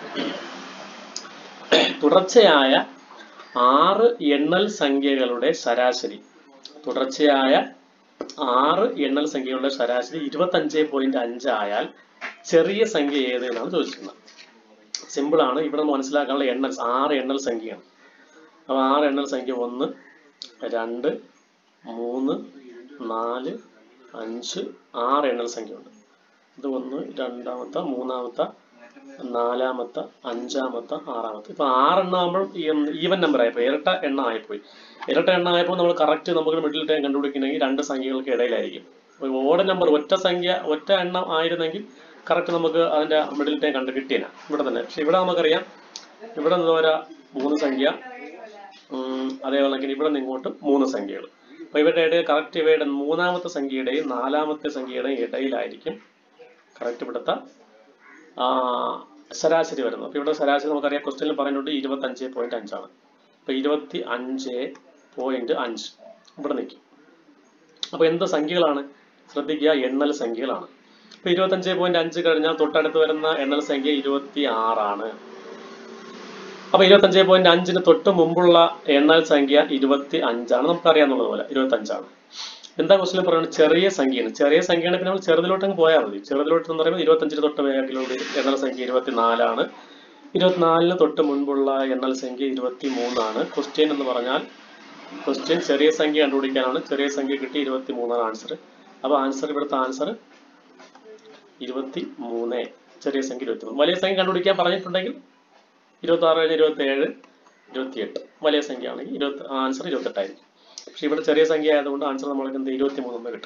തുടർച്ചയായ ആറ് എണ്ണൽ സംഖ്യകളുടെ ശരാശരി തുടർച്ചയായ ആറ് എണ്ണൽ സംഖ്യകളുടെ ശരാശരി ഇരുപത്തഞ്ച് പോയിന്റ് അഞ്ച് ആയാൽ ചെറിയ സംഖ്യ ഏത് എന്നാണ് ചോദിച്ചിരുന്നത് സിമ്പിൾ ആണ് ഇവിടെ നമ്മൾ മനസ്സിലാക്കാനുള്ള എണ്ണൽ ആറ് എണ്ണൽ സംഖ്യയാണ് അപ്പൊ ആറ് എണ്ണൽ സംഖ്യ ഒന്ന് രണ്ട് മൂന്ന് നാല് അഞ്ച് ആറ് എണ്ണൽ സംഖ്യ ഉണ്ട് ഇത് ഒന്ന് രണ്ടാമത്തെ മൂന്നാമത്തെ നാലാമത്തെ അഞ്ചാമത്തെ ആറാമത്തെ ഇപ്പൊ ആറെണ്ണം ആകുമ്പോൾ ഈവൻ നമ്പർ ആയിപ്പോയി ഇരട്ട എണ്ണം ആയിപ്പോയി ഇരട്ട എണ്ണം ആയപ്പോൾ നമ്മൾ കറക്റ്റ് നമുക്ക് മിഡിൽ ടൈം കണ്ടുപിടിക്കണമെങ്കിൽ രണ്ട് സംഖ്യകൾക്ക് ഇടയിലായിരിക്കും ഓഡ് നമ്പർ ഒറ്റ സംഖ്യ ഒറ്റ എണ്ണം ആയിരുന്നെങ്കിൽ കറക്റ്റ് നമുക്ക് അതിന്റെ മിഡിൽ ടൈം കണ്ട് കിട്ടിയേനെ ഇവിടെ തന്നെ പക്ഷെ ഇവിടെ നമുക്കറിയാം ഇവിടെ നിന്ന് വരാ മൂന്ന് സംഖ്യ ഉം, അതേപോലെ തന്നെ ഇവിടെ നിന്ന് ഇങ്ങോട്ട് മൂന്ന് സംഖ്യകൾ അപ്പൊ ഇവരുടെ ഇടയിൽ കറക്റ്റ് ഇവയുടെ മൂന്നാമത്തെ സംഖ്യയുടെയും നാലാമത്തെ സംഖ്യയുടെയും ഇടയിലായിരിക്കും കറക്റ്റ് ഇവിടുത്തെ ആ, ശരാശരി വരുന്നത് അപ്പൊ ഇവിടെ ശരാശരി നമുക്കറിയാം ക്വസ്റ്റ്യനിൽ പറയുന്നുണ്ട് ഇരുപത്തി അഞ്ച് പോയിന്റ് അഞ്ചാണ് അപ്പൊ ഇരുപത്തി അഞ്ച് പോയിന്റ് അഞ്ച് ഇവിടെ നിൽക്കും അപ്പൊ എന്ത് സംഖ്യകളാണ് ശ്രദ്ധിക്കുക എണ്ണൽ സംഖ്യകളാണ് ഇപ്പൊ ഇരുപത്തി അഞ്ച് പോയിന്റ് അഞ്ച് കഴിഞ്ഞാൽ തൊട്ടടുത്ത് വരുന്ന എണ്ണൽ സംഖ്യ ഇരുപത്തി ആറാണ് അപ്പൊ ഇരുപത്തി അഞ്ച് പോയിന്റ് അഞ്ചിന് തൊട്ട് മുമ്പുള്ള എണ്ണൽ സംഖ്യ ഇരുപത്തി അഞ്ചാണ് നമുക്കറിയാവുന്നത് പോലെ ഇരുപത്തി അഞ്ചാണ് എന്താ ക്വസ്റ്റിൽ പറയുന്നത് ചെറിയ സംഖ്യയാണ് ചെറിയ സംഖ്യയാണ് പിന്നെ നമ്മൾ ചെറുതിലോട്ട് അങ്ങ് പോയാൽ മതി ചെറുതിലോട്ട് എന്ന് പറയുമ്പോൾ ഇരുപത്തഞ്ചിന് തൊട്ട് വേഗത്തിലുള്ള എണ്ണൽ സംഖ്യ ഇരുപത്തിനാലാണ് ഇരുപത്തിനാലിന് തൊട്ട് മുൻപുള്ള എണ്ണൽ സംഖ്യ ഇരുപത്തി മൂന്നാണ് ക്വസ്റ്റ്യൻ എന്ന് പറഞ്ഞാൽ ക്വസ്റ്റ്യൻ ചെറിയ സംഖ്യ കണ്ടുപിടിക്കാനാണ് ചെറിയ സംഖ്യ കിട്ടി ഇരുപത്തി മൂന്നാണ് ആൻസർ അപ്പൊ ആൻസർ ഇവിടുത്തെ ആൻസർ ഇരുപത്തി മൂന്ന് ചെറിയ സംഖ്യ ഇരുപത്തി മൂന്ന് വലിയ സംഖ്യ കണ്ടുപിടിക്കാൻ പറഞ്ഞിട്ടുണ്ടെങ്കിൽ ഇരുപത്തി ആറ് കഴിഞ്ഞ് ഇരുപത്തി ഏഴ് ഇരുപത്തി എട്ട് വലിയ സംഖ്യ ആണെങ്കിൽ ഇരുപത്തി ആൻസർ ഇരുപത്തെട്ടായിരിക്കും പക്ഷെ ഇവിടെ ചെറിയ സംഖ്യ ആയതുകൊണ്ട് ആൻസർ നമ്മൾക്ക് എന്ത് ഇരുപത്തി മൂന്നെന്ന് കിട്ടും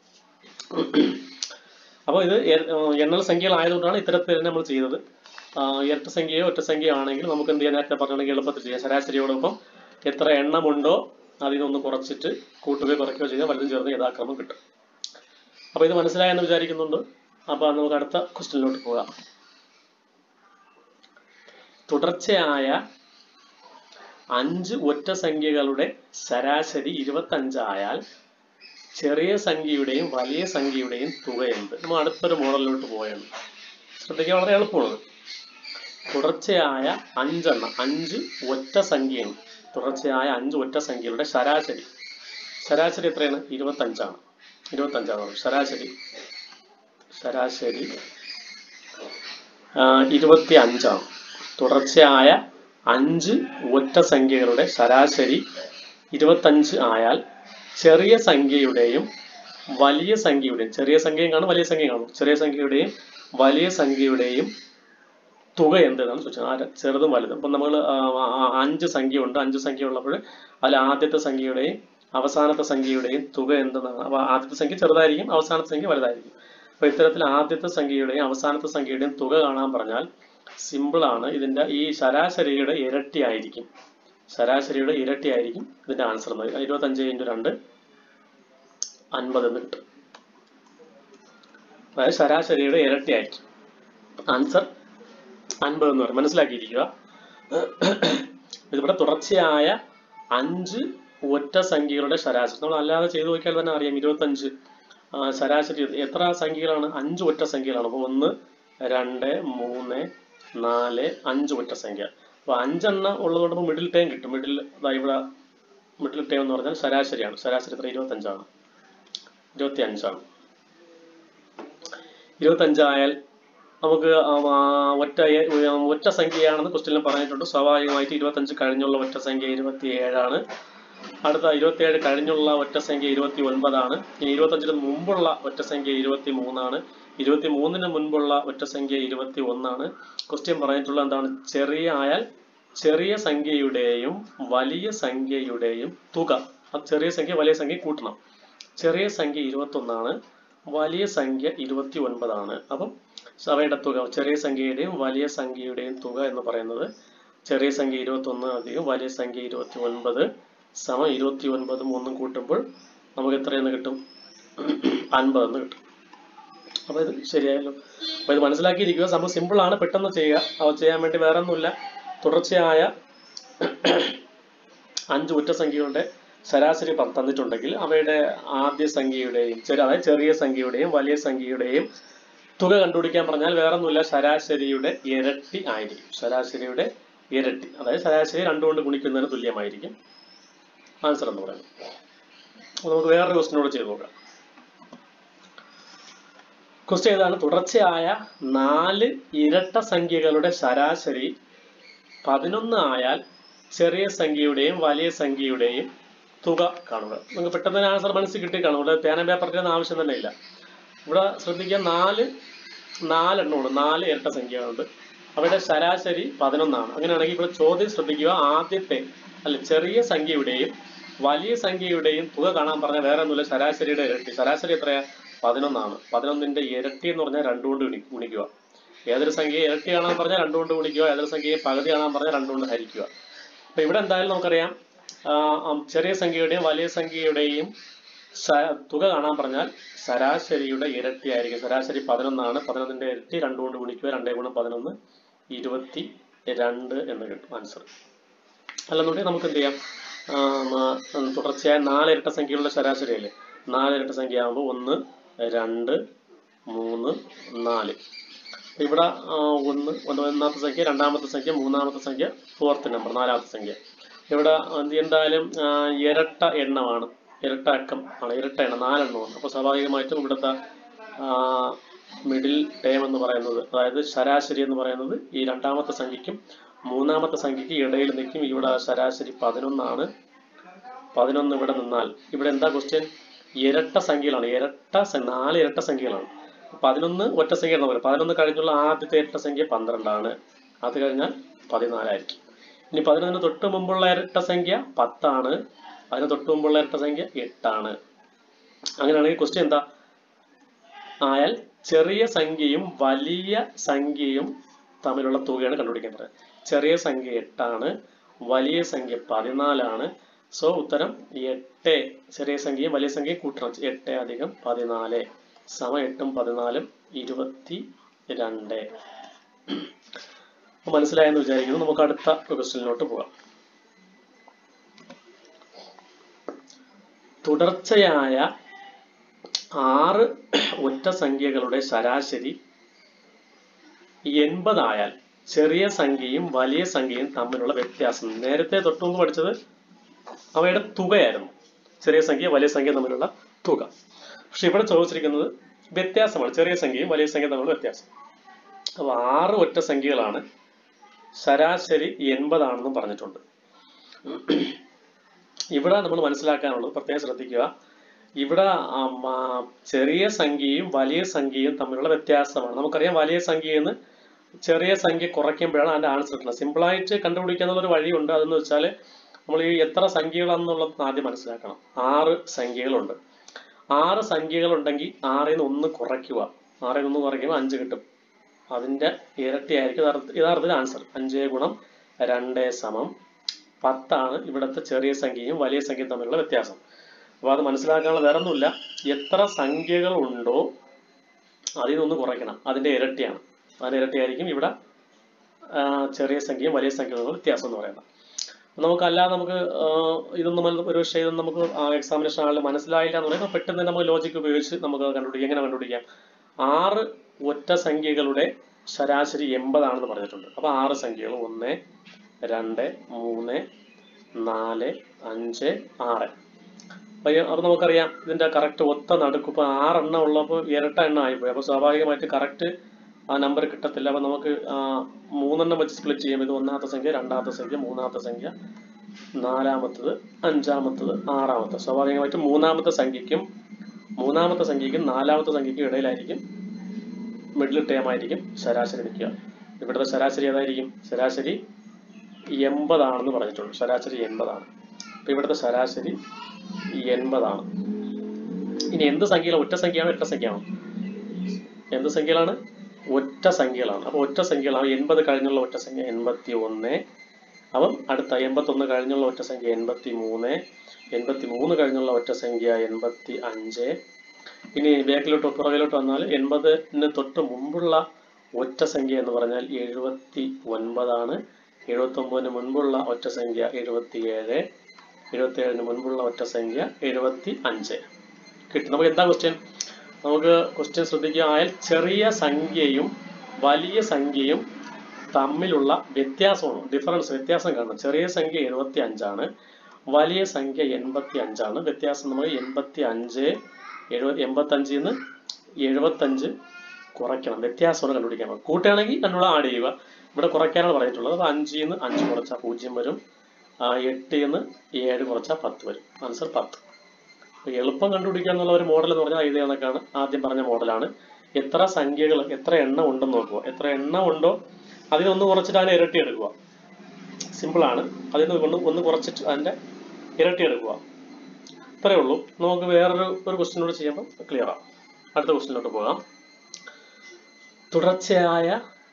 അപ്പോൾ ഇത് എ- ഏർ എണ്ണൽ സംഖ്യകളായതുകൊണ്ടാണ് ഇത്തരത്തിൽ തന്നെ നമ്മൾ ചെയ്തത് ആ, ഇരട്ട സംഖ്യയോ ഒറ്റ സംഖ്യയോ ആണെങ്കിൽ നമുക്ക് എന്ത് ചെയ്യാൻ നേരത്തെ പറഞ്ഞിട്ടുണ്ടെങ്കിൽ എളുപ്പത്തിൽ ചെയ്യാം ശരാശരിയോടൊപ്പം എത്ര എണ്ണമുണ്ടോ അതിൽ നിന്ന് കുറച്ചിട്ട് കൂട്ടുകയോ കുറയ്ക്കുകയോ ചെയ്താൽ വലുതും ചേർന്ന് യഥാക്രമം കിട്ടും അപ്പോൾ ഇത് മനസ്സിലായെന്ന് വിചാരിക്കുന്നുണ്ട് അപ്പോൾ നമുക്ക് അടുത്ത ക്വസ്റ്റ്യനിലോട്ട് പോകാം തുടർച്ചയായ അഞ്ച് ഒറ്റ സംഖ്യകളുടെ ശരാശരി ഇരുപത്തഞ്ചായാൽ ചെറിയ സംഖ്യയുടെയും വലിയ സംഖ്യയുടെയും തുക എന്ത് നമ്മൾ അടുത്തൊരു മോഡലിലോട്ട് പോയാണ് ശ്രദ്ധിക്കാൻ വളരെ എളുപ്പമാണ് തുടർച്ചയായ അഞ്ചെണ്ണം അഞ്ച് ഒറ്റ സംഖ്യയാണ് തുടർച്ചയായ അഞ്ച് ഒറ്റ സംഖ്യകളുടെ ശരാശരി ശരാശരി എത്രയാണ് ഇരുപത്തഞ്ചാണ് ഇരുപത്തഞ്ചാണ് ശരാശരി ശരാശരി ഇരുപത്തി അഞ്ചാണ് തുടർച്ചയായ അഞ്ച് ഒറ്റ സംഖ്യകളുടെ ശരാശരി ഇരുപത്തഞ്ച് ആയാൽ ചെറിയ സംഖ്യയുടെയും വലിയ സംഖ്യയുടെയും ചെറിയ സംഖ്യയും കാണും വലിയ സംഖ്യയും കാണും ചെറിയ സംഖ്യയുടെയും വലിയ സംഖ്യയുടെയും തുക എന്തെന്നാണ് ചോദിച്ചത് ആര് ചെറുതും വലുതും ഇപ്പം നമ്മൾ അഞ്ച് സംഖ്യ ഉണ്ട് അഞ്ച് സംഖ്യ ഉള്ളപ്പോൾ അതിൽ ആദ്യത്തെ സംഖ്യയുടെയും അവസാനത്തെ സംഖ്യയുടെയും തുക എന്തെന്നാണ് അപ്പോൾ ആദ്യത്തെ സംഖ്യ ചെറുതായിരിക്കും അവസാനത്തെ സംഖ്യ വലുതായിരിക്കും അപ്പോൾ ഇത്തരത്തിൽ ആദ്യത്തെ സംഖ്യയുടെയും അവസാനത്തെ സംഖ്യയുടെയും തുക കാണാൻ പറഞ്ഞാൽ സിമ്പിൾ ആണ് ഇതിന്റെ ഈ ശരാശരിയുടെ ഇരട്ടി ആയിരിക്കും ശരാശരിയുടെ ഇരട്ടി ആയിരിക്കും ഇതിന്റെ ആൻസർ ഇരുപത്തഞ്ച് ഇൻറ്റു രണ്ട് അൻപത് എന്ന് കിട്ടും അതായത് ശരാശരിയുടെ ഇരട്ടി ആയിരിക്കും ആൻസർ അൻപത് എന്ന് പറയും മനസ്സിലാക്കിയിരിക്കുക ഇതിവിടെ തുടർച്ചയായ അഞ്ച് ഒറ്റ സംഖ്യകളുടെ ശരാശരി നമ്മൾ അല്ലാതെ ചെയ്തു നോക്കിയാൽ തന്നെ അറിയാം ഇരുപത്തഞ്ച് ആ, ശരാശരി എത്ര സംഖ്യകളാണ് അഞ്ച് ഒറ്റ സംഖ്യകളാണ് അപ്പോൾ ഒന്ന് രണ്ട് മൂന്ന് നാല് അഞ്ച് ഒറ്റ സംഖ്യ അപ്പൊ അഞ്ചെണ്ണം ഉള്ളതുകൊണ്ട് മിഡിൽ ടൈം കിട്ടും മിഡിൽ ഇവിടെ മിഡിൽ ടൈം എന്ന് പറഞ്ഞാൽ ശരാശരിയാണ് ശരാശരി എത്ര ഇരുപത്തഞ്ചാണ് ഇരുപത്തി അഞ്ചാണ് ഇരുപത്തഞ്ചായാൽ നമുക്ക് ആ, ആ, ഒറ്റ ഏ- ഒറ്റ സംഖ്യയാണെന്ന് ക്വസ്റ്റ്യനിൽ പറഞ്ഞിട്ടുണ്ട് സ്വാഭാവികമായിട്ട് ഇരുപത്തഞ്ച് കഴിഞ്ഞുള്ള ഒറ്റ സംഖ്യ ഇരുപത്തി ഏഴാണ് അടുത്ത ഇരുപത്തിയേഴ് കഴിഞ്ഞുള്ള ഒറ്റ സംഖ്യ ഇരുപത്തി ഒൻപതാണ് ഇനി ഇരുപത്തഞ്ചിന് മുമ്പുള്ള ഒറ്റ സംഖ്യ ഇരുപത്തി മൂന്നാണ് ഇരുപത്തി മൂന്നിന് മുൻപുള്ള ഒറ്റ സംഖ്യ ഇരുപത്തി ഒന്നാണ് ക്വസ്റ്റ്യൻ പറഞ്ഞിട്ടുള്ള എന്താണ് ചെറിയ ആയാൽ ചെറിയ സംഖ്യയുടെയും വലിയ സംഖ്യയുടെയും തുക അത് ചെറിയ സംഖ്യ വലിയ സംഖ്യ കൂട്ടണം ചെറിയ സംഖ്യ ഇരുപത്തി ഒന്നാണ് വലിയ സംഖ്യ ഇരുപത്തി ഒൻപതാണ് അപ്പം അവയുടെ തുക ചെറിയ സംഖ്യയുടെയും വലിയ സംഖ്യയുടെയും തുക എന്ന് പറയുന്നത് ചെറിയ സംഖ്യ ഇരുപത്തി ഒന്ന് അധികം വലിയ സംഖ്യ ഇരുപത്തി ഒൻപത് സമം ഇരുപത്തി ഒൻപതും ഒന്നും കൂട്ടുമ്പോൾ നമുക്ക് എത്രയെന്ന് കിട്ടും അൻപതെന്ന് കിട്ടും അപ്പൊ ഇത് ശരിയായല്ലോ അപ്പൊ ഇത് മനസ്സിലാക്കിയിരിക്കുക സംഭവം സിമ്പിൾ ആണ് പെട്ടെന്ന് ചെയ്യുക അവ ചെയ്യാൻ വേണ്ടി വേറെ ഒന്നുമില്ല തുടർച്ചയായ അഞ്ച് ഒറ്റ സംഖ്യകളുടെ ശരാശരി പ- തന്നിട്ടുണ്ടെങ്കിൽ അവയുടെ ആദ്യ സംഖ്യയുടെയും ചെറിയ അതായത് ചെറിയ സംഖ്യയുടെയും വലിയ സംഖ്യയുടെയും തുക കണ്ടുപിടിക്കാൻ പറഞ്ഞാൽ വേറെ ഒന്നുമില്ല ശരാശരിയുടെ ഇരട്ടി ആയിരിക്കും ശരാശരിയുടെ ഇരട്ടി അതായത് ശരാശരി രണ്ടുകൊണ്ട് ഗുണിക്കുന്നതിന് തുല്യമായിരിക്കും ആൻസർ എന്ന് പറയുന്നത് അപ്പൊ നമുക്ക് വേറൊരു ക്വസ്റ്റിനോട് ചെയ്ത് നോക്കാം ക്വസ്റ്റ്യൻ ഏതാണ് തുടർച്ചയായ നാല് ഇരട്ട സംഖ്യകളുടെ ശരാശരി പതിനൊന്ന് ആയാൽ ചെറിയ സംഖ്യയുടെയും വലിയ സംഖ്യയുടെയും തുക കാണുക നിങ്ങൾക്ക് പെട്ടെന്ന് തന്നെ ആൻസർ മനസ്സിൽ കിട്ടി കാണും ഇവിടെ പേന പേപ്പറിന്റെ ആവശ്യം തന്നെ ഇല്ല ഇവിടെ ശ്രദ്ധിക്കുക നാല് നാലെണ്ണമുണ്ട് നാല് ഇരട്ട സംഖ്യകളുണ്ട് അവയുടെ ശരാശരി പതിനൊന്നാണ് അങ്ങനെയാണെങ്കിൽ ഇവിടെ ചോദ്യം ശ്രദ്ധിക്കുക ആദ്യത്തെ അല്ല ചെറിയ സംഖ്യയുടെയും വലിയ സംഖ്യയുടെയും തുക കാണാൻ പറഞ്ഞ വേറെ ഒന്നുമില്ല ശരാശരിയുടെ ഇരട്ടി ശരാശരി എത്രയാ പതിനൊന്നാണ് പതിനൊന്നിന്റെ ഇരട്ടി എന്ന് പറഞ്ഞാൽ രണ്ടു കൊണ്ട് ഗുണി- ഗുണിക്കുക ഏതൊരു സംഖ്യയെ ഇരട്ടി കാണാൻ പറഞ്ഞാൽ രണ്ടു കൊണ്ട് ഗുണിക്കുക ഏതൊരു സംഖ്യയെ പകുതി കാണാൻ പറഞ്ഞാൽ രണ്ടു കൊണ്ട് ഹരിക്കുക അപ്പൊ ഇവിടെ എന്തായാലും നമുക്കറിയാം ആ, ആ, ചെറിയ സംഖ്യയുടെയും വലിയ സംഖ്യയുടെയും സ- തുക കാണാൻ പറഞ്ഞാൽ ശരാശരിയുടെ ഇരട്ടി ആയിരിക്കും ശരാശരി പതിനൊന്നാണ് പതിനൊന്നിന്റെ ഇരട്ടി രണ്ടു കൊണ്ട് ഗുണിക്കുക രണ്ടേ ഗുണം പതിനൊന്ന് ഇരുപത്തി രണ്ട് എന്ന് കിട്ടും ആൻസർ അല്ലെന്നുണ്ടെങ്കിൽ നമുക്ക് എന്ത് ചെയ്യാം ആ, മ- തുടർച്ചയായ നാല് ഇരട്ട സംഖ്യകളുടെ ശരാശരി അല്ലേ നാല് ഇരട്ട സംഖ്യ ആകുമ്പോൾ ഒന്ന് രണ്ട് മൂന്ന് നാല് അപ്പൊ ഇവിടെ ആ, ഒന്ന് ഒന്ന് ഒന്നാമത്തെ സംഖ്യ രണ്ടാമത്തെ സംഖ്യ മൂന്നാമത്തെ സംഖ്യ ഫോർത്ത് നമ്പർ നാലാമത്തെ സംഖ്യ ഇവിടെ എന്ത് എന്തായാലും ആ, ഇരട്ട എണ്ണമാണ് ഇരട്ട അക്കം ആണ് ഇരട്ട എണ്ണം നാലെണ്ണമാണ് അപ്പോൾ സ്വാഭാവികമായിട്ടും ഇവിടുത്തെ മിഡിൽ ടേം എന്ന് പറയുന്നത് അതായത് ശരാശരി എന്ന് പറയുന്നത് ഈ രണ്ടാമത്തെ സംഖ്യക്കും മൂന്നാമത്തെ സംഖ്യക്ക് ഇടയിൽ നിൽക്കും ഇവിടെ ശരാശരി പതിനൊന്നാണ് പതിനൊന്ന് ഇവിടെ നിന്നാൽ ഇവിടെ എന്താ ക്വസ്റ്റ്യൻ ഇരട്ട സംഖ്യകളാണ് ഇരട്ട സ- നാല് ഇരട്ട സംഖ്യകളാണ് പതിനൊന്ന് ഒറ്റ സംഖ്യ എന്ന് പറയും പതിനൊന്ന് കഴിഞ്ഞുള്ള ആദ്യത്തെ ഇരട്ട സംഖ്യ പന്ത്രണ്ടാണ് അത് കഴിഞ്ഞാൽ പതിനാലായിരിക്കും ഇനി പതിനൊന്നിന് തൊട്ട് മുമ്പുള്ള ഇരട്ട സംഖ്യ പത്താണ് അതിന് തൊട്ട് മുമ്പുള്ള ഇരട്ട സംഖ്യ എട്ടാണ് അങ്ങനെയാണെങ്കിൽ ക്വസ്റ്റ്യൻ എന്താ ആയാൽ ചെറിയ സംഖ്യയും വലിയ സംഖ്യയും തമ്മിലുള്ള തുകയാണ് കണ്ടുപിടിക്കാൻ പറയുന്നത് ചെറിയ സംഖ്യ എട്ടാണ് വലിയ സംഖ്യ പതിനാലാണ് സോ ഉത്തരം എട്ട് ചെറിയ സംഖ്യയും വലിയ സംഖ്യയും കൂട്ടണം എട്ട് അധികം പതിനാല് സമ എട്ടും പതിനാലും ഇരുപത്തി രണ്ട് അപ്പൊ മനസ്സിലായെന്ന് വിചാരിക്കുന്നു നമുക്ക് അടുത്ത ക്വസ്റ്റ്യനിലോട്ട് പോകാം തുടർച്ചയായ ആറ് ഒറ്റ സംഖ്യകളുടെ ശരാശരി എൺപതായാൽ ചെറിയ സംഖ്യയും വലിയ സംഖ്യയും തമ്മിലുള്ള വ്യത്യാസം നേരത്തെ തൊട്ടുമുമ്പ് പഠിച്ചത് അവയുടെ തുകയായിരുന്നു ചെറിയ സംഖ്യ വലിയ സംഖ്യ തമ്മിലുള്ള തുക പക്ഷെ ഇവിടെ ചോദിച്ചിരിക്കുന്നത് വ്യത്യാസമാണ് ചെറിയ സംഖ്യയും വലിയ സംഖ്യയും തമ്മിലുള്ള വ്യത്യാസം അപ്പൊ ആറ് ഒറ്റ സംഖ്യകളാണ് ശരാശരി എൺപതാണെന്നും പറഞ്ഞിട്ടുണ്ട് ഇവിടെ നമ്മൾ മനസ്സിലാക്കാനുള്ളത് പ്രത്യേകം ശ്രദ്ധിക്കുക ഇവിടെ ആം, ആ, ചെറിയ സംഖ്യയും വലിയ സംഖ്യയും തമ്മിലുള്ള വ്യത്യാസമാണ് നമുക്കറിയാം വലിയ സംഖ്യയിൽ നിന്ന് ചെറിയ സംഖ്യ കുറയ്ക്കുമ്പോഴാണ് അതിന്റെ ആൻസർ കിട്ടുന്നത് സിമ്പിളായിട്ട് കണ്ടുപിടിക്കാനുള്ള ഒരു വഴിയുണ്ട് അതെന്ന് വെച്ചാൽ നമ്മൾ ഈ എത്ര സംഖ്യകളാണെന്നുള്ളത് ആദ്യം മനസ്സിലാക്കണം ആറ് സംഖ്യകളുണ്ട് ആറ് സംഖ്യകളുണ്ടെങ്കിൽ ആറിൽ നിന്ന് ഒന്ന് കുറയ്ക്കുക ആറിൽ നിന്ന് ഒന്ന് കുറയ്ക്കുമ്പോൾ അഞ്ച് കിട്ടും അതിന്റെ ഇരട്ടിയായിരിക്കും യഥാർത്ഥ- യഥാർത്ഥത്തിൽ ആൻസർ അഞ്ച് ഗുണം രണ്ട് സമം പത്താണ് ഇവിടുത്തെ ചെറിയ സംഖ്യയും വലിയ സംഖ്യയും തമ്മിലുള്ള വ്യത്യാസം അപ്പൊ അത് മനസ്സിലാക്കാനുള്ള വേറെ ഒന്നുമില്ല എത്ര സംഖ്യകൾ ഉണ്ടോ അതിൽ നിന്നൊന്ന് കുറയ്ക്കണം അതിന്റെ ഇരട്ടിയാണ് അതിന്റെ ഇരട്ടിയായിരിക്കും ഇവിടെ ആ, ചെറിയ സംഖ്യയും വലിയ സംഖ്യയും തമ്മിലുള്ള വ്യത്യാസം എന്ന് പറയുന്നത് നമുക്കല്ലാതെ നമുക്ക് ആ, ഇതൊന്നും മന- ഒരു പക്ഷേ ഇതൊന്നും നമുക്ക് എക്സാമിനേഷൻ ആളിൽ മനസ്സിലായില്ല എന്ന് പറയുമ്പോൾ പെട്ടെന്ന് തന്നെ നമുക്ക് ലോജിക്ക് ഉപയോഗിച്ച് നമുക്ക് കണ്ടുപിടിക്കാം എങ്ങനെ കണ്ടുപിടിക്കാം ആറ് ഒറ്റ സംഖ്യകളുടെ ശരാശരി എൺപതാണെന്ന് പറഞ്ഞിട്ടുണ്ട് അപ്പൊ ആറ് സംഖ്യകൾ ഒന്ന് രണ്ട് മൂന്ന് നാല് അഞ്ച് ആറ് അപ്പൊ ഈ- അപ്പൊ നമുക്കറിയാം ഇതിന്റെ കറക്റ്റ് ഒത്ത നടുക്ക് ഇപ്പൊ ആറെണ്ണം ഉള്ളപ്പോൾ ഇരട്ട എണ്ണം ആയിപ്പോയി അപ്പൊ സ്വാഭാവികമായിട്ട് കറക്റ്റ് ആ നമ്പർ കിട്ടത്തില്ല അപ്പൊ നമുക്ക് ആ, മൂന്നെണ്ണം വെച്ച് സ്പ്ലിറ്റ് ചെയ്യുമ്പോൾ ഇത് ഒന്നാമത്തെ സംഖ്യ രണ്ടാമത്തെ സംഖ്യ മൂന്നാമത്തെ സംഖ്യ നാലാമത്തത് അഞ്ചാമത്തത് ആറാമത്തെ സ്വാഭാവികമായിട്ടും മൂന്നാമത്തെ സംഖ്യയ്ക്കും മൂന്നാമത്തെ സംഖ്യയ്ക്കും നാലാമത്തെ സംഖ്യയ്ക്കും ഇടയിലായിരിക്കും മിഡിൽ ടേം ആയിരിക്കും ശരാശരി നിൽക്കുക ഇവിടുത്തെ ശരാശരി ഏതായിരിക്കും ശരാശരി എൺപതാണെന്ന് പറഞ്ഞിട്ടുണ്ട് ശരാശരി എൺപതാണ് അപ്പൊ ഇവിടുത്തെ ശരാശരി എൺപതാണ് ഇനി എന്ത് സംഖ്യയാണ് ഒറ്റ സംഖ്യയാണോ ഇരട്ട സംഖ്യയാണോ എന്ത് സംഖ്യകളാണ് ഒറ്റ സംഖ്യകളാണ് അപ്പൊ ഒറ്റ സംഖ്യകളാണ് എൺപത് കഴിഞ്ഞുള്ള ഒറ്റ സംഖ്യ എൺപത്തി ഒന്ന് അപ്പം അടുത്ത എൺപത്തി ഒന്ന് കഴിഞ്ഞുള്ള ഒറ്റ സംഖ്യ എൺപത്തി മൂന്ന് എൺപത്തി മൂന്ന് കഴിഞ്ഞുള്ള ഒറ്റ സംഖ്യ എൺപത്തി അഞ്ച് ഇനി ബാക്കിലോട്ട് പുറകിലോട്ട് വന്നാൽ എൺപതിന് തൊട്ട് മുമ്പുള്ള ഒറ്റ സംഖ്യ എന്ന് പറഞ്ഞാൽ എഴുപത്തി ഒൻപതാണ് എഴുപത്തി ഒമ്പതിന് മുൻപുള്ള ഒറ്റ സംഖ്യ എഴുപത്തി ഏഴ് എഴുപത്തി ഏഴിന് മുൻപുള്ള ഒറ്റ സംഖ്യ എഴുപത്തി അഞ്ച് കിട്ടും നമുക്ക് എന്താ ക്വസ്റ്റ്യൻ നമുക്ക് ക്വസ്റ്റ്യൻ ശ്രദ്ധിക്കുക ആയാൽ ചെറിയ സംഖ്യയും വലിയ സംഖ്യയും തമ്മിലുള്ള വ്യത്യാസമാണ് ഡിഫറൻസ് വ്യത്യാസം കാണണം ചെറിയ സംഖ്യ എഴുപത്തി അഞ്ചാണ് വലിയ സംഖ്യ എൺപത്തി അഞ്ചാണ് വ്യത്യാസം നമ്മൾ എൺപത്തി അഞ്ച് എഴുപത് എൺപത്തി അഞ്ചിൽ നിന്ന് എഴുപത്തഞ്ച് കുറയ്ക്കണം വ്യത്യാസമാണ് കണ്ടുപിടിക്കാൻ കൂട്ടുകയാണെങ്കിൽ രണ്ടുകൂടെ ആഡ് ചെയ്യുക ഇവിടെ കുറയ്ക്കാനാണ് പറഞ്ഞിട്ടുള്ളത് അപ്പോൾ അഞ്ചിൽ നിന്ന് അഞ്ച് കുറച്ചാൽ പൂജ്യം വരും ആ, എട്ടിൽ നിന്ന് ഏഴ് കുറച്ചാൽ പത്ത് വരും ആൻസർ പത്ത് അപ്പൊ എളുപ്പം കണ്ടുപിടിക്കുക എന്നുള്ള ഒരു മോഡൽ എന്ന് പറഞ്ഞാൽ ഇത് കണക്കാണ് ആദ്യം പറഞ്ഞ മോഡലാണ് എത്ര സംഖ്യകൾ എത്ര എണ്ണം ഉണ്ടെന്ന് നോക്കുക എത്ര എണ്ണം ഉണ്ടോ അതിനൊന്ന് കുറച്ചിട്ട് അതിനെ ഇരട്ടി എടുക്കുക സിമ്പിളാണ് അതിൽ നിന്ന് ഒന്ന് ഒന്ന് കുറച്ചിട്ട് അതിന്റെ ഇരട്ടി എടുക്കുക ഇത്രയേ ഉള്ളൂ നമുക്ക് വേറൊരു ഒരു ക്വസ്റ്റ്യൻ കൂടെ ചെയ്യുമ്പോൾ ക്ലിയർ ആവും അടുത്ത ക്വസ്റ്റ്യനിലോട്ട് പോകാം തുടർച്ചയായ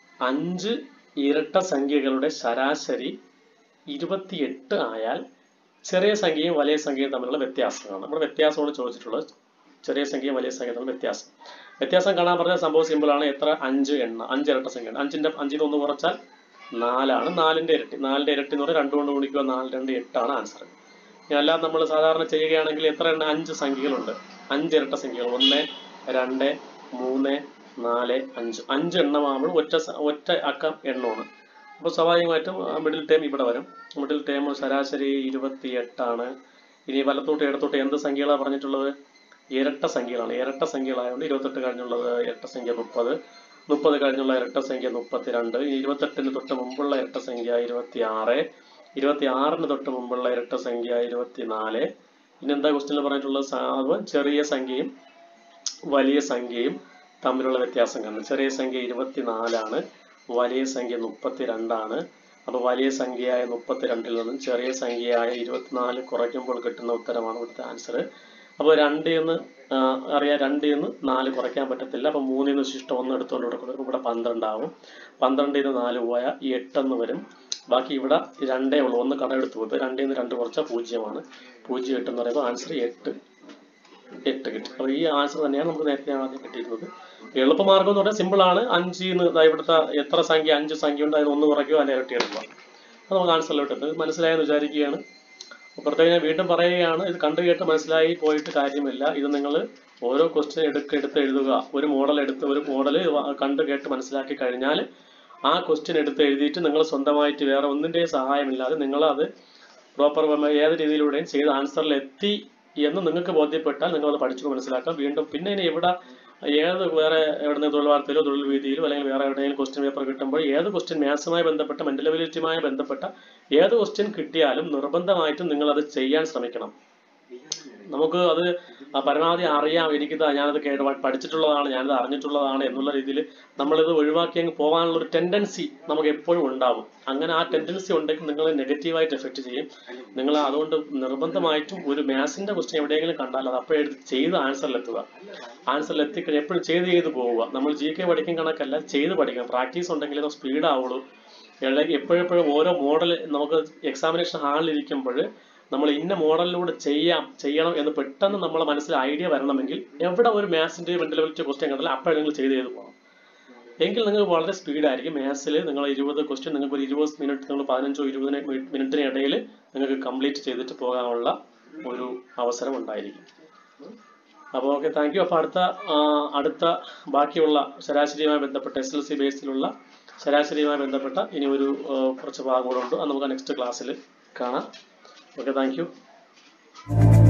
അഞ്ച് ഇരട്ട സംഖ്യകളുടെ ശരാശരി ഇരുപത്തിയെട്ട് ആയാൽ ചെറിയ സംഖ്യയും വലിയ സംഖ്യയും തമ്മിലുള്ള വ്യത്യാസമാണ് നമ്മൾ വ്യത്യാസമാണ് ചോദിച്ചിട്ടുള്ളത് ചെറിയ സംഖ്യയും വലിയ സംഖ്യയും തമ്മിലുള്ള വ്യത്യാസം വ്യത്യാസം കാണാൻ പറഞ്ഞ സംഭവം സിമ്പിൾ ആണ് എത്ര അഞ്ച് എണ്ണ അഞ്ച് ഇരട്ട സംഖ്യയാണ് അഞ്ചിന്റെ അഞ്ചിന് ഒന്ന് കുറച്ചാൽ നാലാണ് നാലിന്റെ ഇരട്ടി നാലിന്റെ ഇരട്ടി എന്ന് പറഞ്ഞാൽ രണ്ട് കൊണ്ട് ഗുണിക്കുക നാല് രണ്ട് എട്ടാണ് ആൻസർ അല്ലാതെ നമ്മൾ സാധാരണ ചെയ്യുകയാണെങ്കിൽ എത്ര എണ്ണ അഞ്ച് സംഖ്യകളുണ്ട് അഞ്ച് ഇരട്ട സംഖ്യകൾ ഒന്ന് രണ്ട് മൂന്ന് നാല് അഞ്ച് അഞ്ച് എണ്ണമാകുമ്പോൾ ഒറ്റ സ- ഒറ്റ അക്കം എണ്ണമാണ് അപ്പോൾ സ്വാഭാവികമായിട്ടും മിഡിൽ ടേം ഇവിടെ വരും മിഡിൽ ടേം ശരാശരി ഇരുപത്തി എട്ടാണ് ഇനി വലത്തോട്ട് ഇടത്തോട്ട് എന്ത് സംഖ്യകളാണ് പറഞ്ഞിട്ടുള്ളത് ഇരട്ട സംഖ്യകളാണ് ഇരട്ട സംഖ്യകളായതുകൊണ്ട് ഇരുപത്തെട്ട് കഴിഞ്ഞുള്ളത് ഇരട്ട സംഖ്യ മുപ്പത് മുപ്പത് കഴിഞ്ഞുള്ള ഇരട്ട സംഖ്യ മുപ്പത്തിരണ്ട് ഇനി ഇരുപത്തെട്ടിന് തൊട്ട് മുമ്പുള്ള ഇരട്ട സംഖ്യ ഇരുപത്തി ആറ് ഇരുപത്തി ആറിന് തൊട്ട് മുമ്പുള്ള ഇരട്ട സംഖ്യ ഇരുപത്തിനാല് ഇനി എന്താ ക്വസ്റ്റ്യനിൽ പറഞ്ഞിട്ടുള്ളത് സാ- അത് ചെറിയ സംഖ്യയും വലിയ സംഖ്യയും തമ്മിലുള്ള വ്യത്യാസം കാണുന്നത് ചെറിയ സംഖ്യ ഇരുപത്തിനാലാണ് വലിയ സംഖ്യ മുപ്പത്തിരണ്ടാണ് അപ്പോൾ വലിയ സംഖ്യയായ മുപ്പത്തിരണ്ടിൽ നിന്നും ചെറിയ സംഖ്യയായ ഇരുപത്തിനാല് കുറയ്ക്കുമ്പോൾ കിട്ടുന്ന ഉത്തരമാണ് ഇവിടുത്തെ ആൻസർ അപ്പോൾ രണ്ടിൽ നിന്ന് ആ, അറിയാം രണ്ടിൽ നിന്ന് നാല് കുറയ്ക്കാൻ പറ്റത്തില്ല അപ്പോൾ മൂന്നിൽ നിന്ന് ശിഷ്ടം ഒന്ന് എടുത്തുകൊണ്ട് ഇവിടെ കൊടുക്കും ഇവിടെ പന്ത്രണ്ടാവും പന്ത്രണ്ടിൽ നിന്ന് നാല് പോയാൽ എട്ടെന്ന് വരും ബാക്കി ഇവിടെ രണ്ടേ ഉള്ളൂ ഒന്ന് കടമെടുത്ത് പോയി രണ്ടിൽ നിന്ന് രണ്ട് കുറച്ചാൽ പൂജ്യമാണ് പൂജ്യം എട്ട് എന്ന് പറയുമ്പോൾ ആൻസർ എട്ട് എട്ട് കിട്ടി അപ്പോൾ ഈ ആൻസർ തന്നെയാണ് നമുക്ക് നേരത്തെ ആദ്യം കിട്ടിയിരുന്നത് എളുപ്പമാർഗം എന്ന് പറഞ്ഞാൽ സിമ്പിൾ ആണ് അഞ്ചിന്ന് ദാ ഇവിടുത്തെ എത്ര സംഖ്യ അഞ്ച് സംഖ്യ ഉണ്ട് അതിന് ഒന്ന് കുറയ്ക്കുക അതിനെ ഇരട്ടി എടുക്കുക അത് നമുക്ക് ആൻസറിലോട്ട് എത്തും മനസ്സിലായെന്ന് വിചാരിക്കുകയാണ് അപ്പോൾ പ്രത്യേകം ഞാൻ വീണ്ടും പറയുകയാണ് ഇത് കണ്ടു കേട്ട് മനസ്സിലായി പോയിട്ട് കാര്യമില്ല ഇത് നിങ്ങൾ ഓരോ ക്വസ്റ്റ്യൻ എടുക്ക് എടുത്ത് എഴുതുക ഒരു മോഡൽ എടുത്ത് ഒരു മോഡൽ കണ്ടു കേട്ട് മനസ്സിലാക്കി കഴിഞ്ഞാൽ ആ ക്വസ്റ്റ്യൻ എടുത്ത് എഴുതിയിട്ട് നിങ്ങൾ സ്വന്തമായിട്ട് വേറെ ഒന്നിൻ്റെയും സഹായമില്ലാതെ നിങ്ങൾ അത് പ്രോപ്പർ ഏത് രീതിയിലൂടെയും ചെയ്ത് ആൻസറിൽ എത്തി എന്ന് നിങ്ങൾക്ക് ബോധ്യപ്പെട്ടാൽ നിങ്ങൾ അത് പഠിച്ചു മനസ്സിലാക്കാം വീണ്ടും പിന്നെ ഇനി എവിടെ ഏത് വേറെ എവിടെ തൊഴിൽ വാർത്തയിലോ തൊഴിൽ വീതിയിലോ അല്ലെങ്കിൽ വേറെ എവിടെയെങ്കിലും ക്വസ്റ്റ്യൻ പേപ്പർ കിട്ടുമ്പോൾ ഏത് ക്വസ്റ്റ്യൻ മാത്സുമായി ബന്ധപ്പെട്ട മെന്റൽ എബിലിറ്റിയുമായി ബന്ധപ്പെട്ട ഏത് ക്വസ്റ്റ്യൻ കിട്ടിയാലും നിർബന്ധമായിട്ടും നിങ്ങൾ അത് ചെയ്യാൻ ശ്രമിക്കണം നമുക്ക് അത് ആ പരമാവധി അറിയാം എനിക്കിത് ഞാനത് കേട്ട് പഠിച്ചിട്ടുള്ളതാണ് ഞാനത് അറിഞ്ഞിട്ടുള്ളതാണ് എന്നുള്ള രീതിയിൽ നമ്മളിത് ഒഴിവാക്കി അങ്ങ് പോകാനുള്ള ഒരു ടെൻഡൻസി നമുക്ക് എപ്പോഴും ഉണ്ടാവും അങ്ങനെ ആ ടെൻഡൻസി ഉണ്ടെങ്കിൽ നിങ്ങൾ നെഗറ്റീവായിട്ട് എഫക്റ്റ് ചെയ്യും നിങ്ങൾ അതുകൊണ്ട് നിർബന്ധമായിട്ടും ഒരു മാത്സിന്റെ ക്വസ്റ്റ്യൻ എവിടെയെങ്കിലും കണ്ടാൽ അത് അപ്പോഴേ എടുത്ത് ചെയ്ത് ആൻസറിൽ എത്തുക ആൻസറിൽ എത്തിക്കഴിഞ്ഞാൽ എപ്പോഴും ചെയ്ത് ചെയ്ത് പോവുക നമ്മൾ ജി കെ പഠിക്കും കണക്കല്ല ചെയ്ത് പഠിക്കണം പ്രാക്ടീസ് ഉണ്ടെങ്കിൽ സ്പീഡ് ആവുള്ളൂ അല്ലെങ്കിൽ എപ്പോഴെപ്പോഴും ഓരോ മോഡൽ നമുക്ക് എക്സാമിനേഷൻ ഹാളിൽ ഇരിക്കുമ്പോൾ നമ്മൾ ഇന്ന മോഡലിലൂടെ ചെയ്യാം ചെയ്യണം എന്ന് പെട്ടെന്ന് നമ്മളെ മനസ്സിൽ ഐഡിയ വരണമെങ്കിൽ എവിടെ ഒരു മാത്സിന്റെ മെന്റൽ എബിലിറ്റി ക്വസ്റ്റ്യൻ കണ്ടാൽ അപ്പോഴും നിങ്ങൾ ചെയ്ത് ചെയ്ത് പോകണം എങ്കിൽ നിങ്ങൾക്ക് വളരെ സ്പീഡായിരിക്കും മാത്സിൽ നിങ്ങൾ ഇരുപത് ക്വസ്റ്റ്യൻ നിങ്ങൾക്ക് ഒരു ഇരുപത് മിനിറ്റ് നിങ്ങൾ പതിനഞ്ചോ ഇരുപതിന് മിനിറ്റിന് ഇടയിൽ നിങ്ങൾക്ക് കംപ്ലീറ്റ് ചെയ്തിട്ട് പോകാനുള്ള ഒരു അവസരം ഉണ്ടായിരിക്കും അപ്പോൾ ഓക്കെ താങ്ക് യു അപ്പോൾ അടുത്ത ആ, അടുത്ത ബാക്കിയുള്ള ശരാശരിയുമായി ബന്ധപ്പെട്ട എസ് എൽ സി ബേസിലുള്ള ശരാശരിയുമായി ബന്ധപ്പെട്ട ഇനി ഒരു ആ, കുറച്ച് ഭാഗം കൂടെ ഉണ്ട് അത് നമുക്ക് നെക്സ്റ്റ് ക്ലാസ്സിൽ കാണാം ഓക്കെ താങ്ക് യു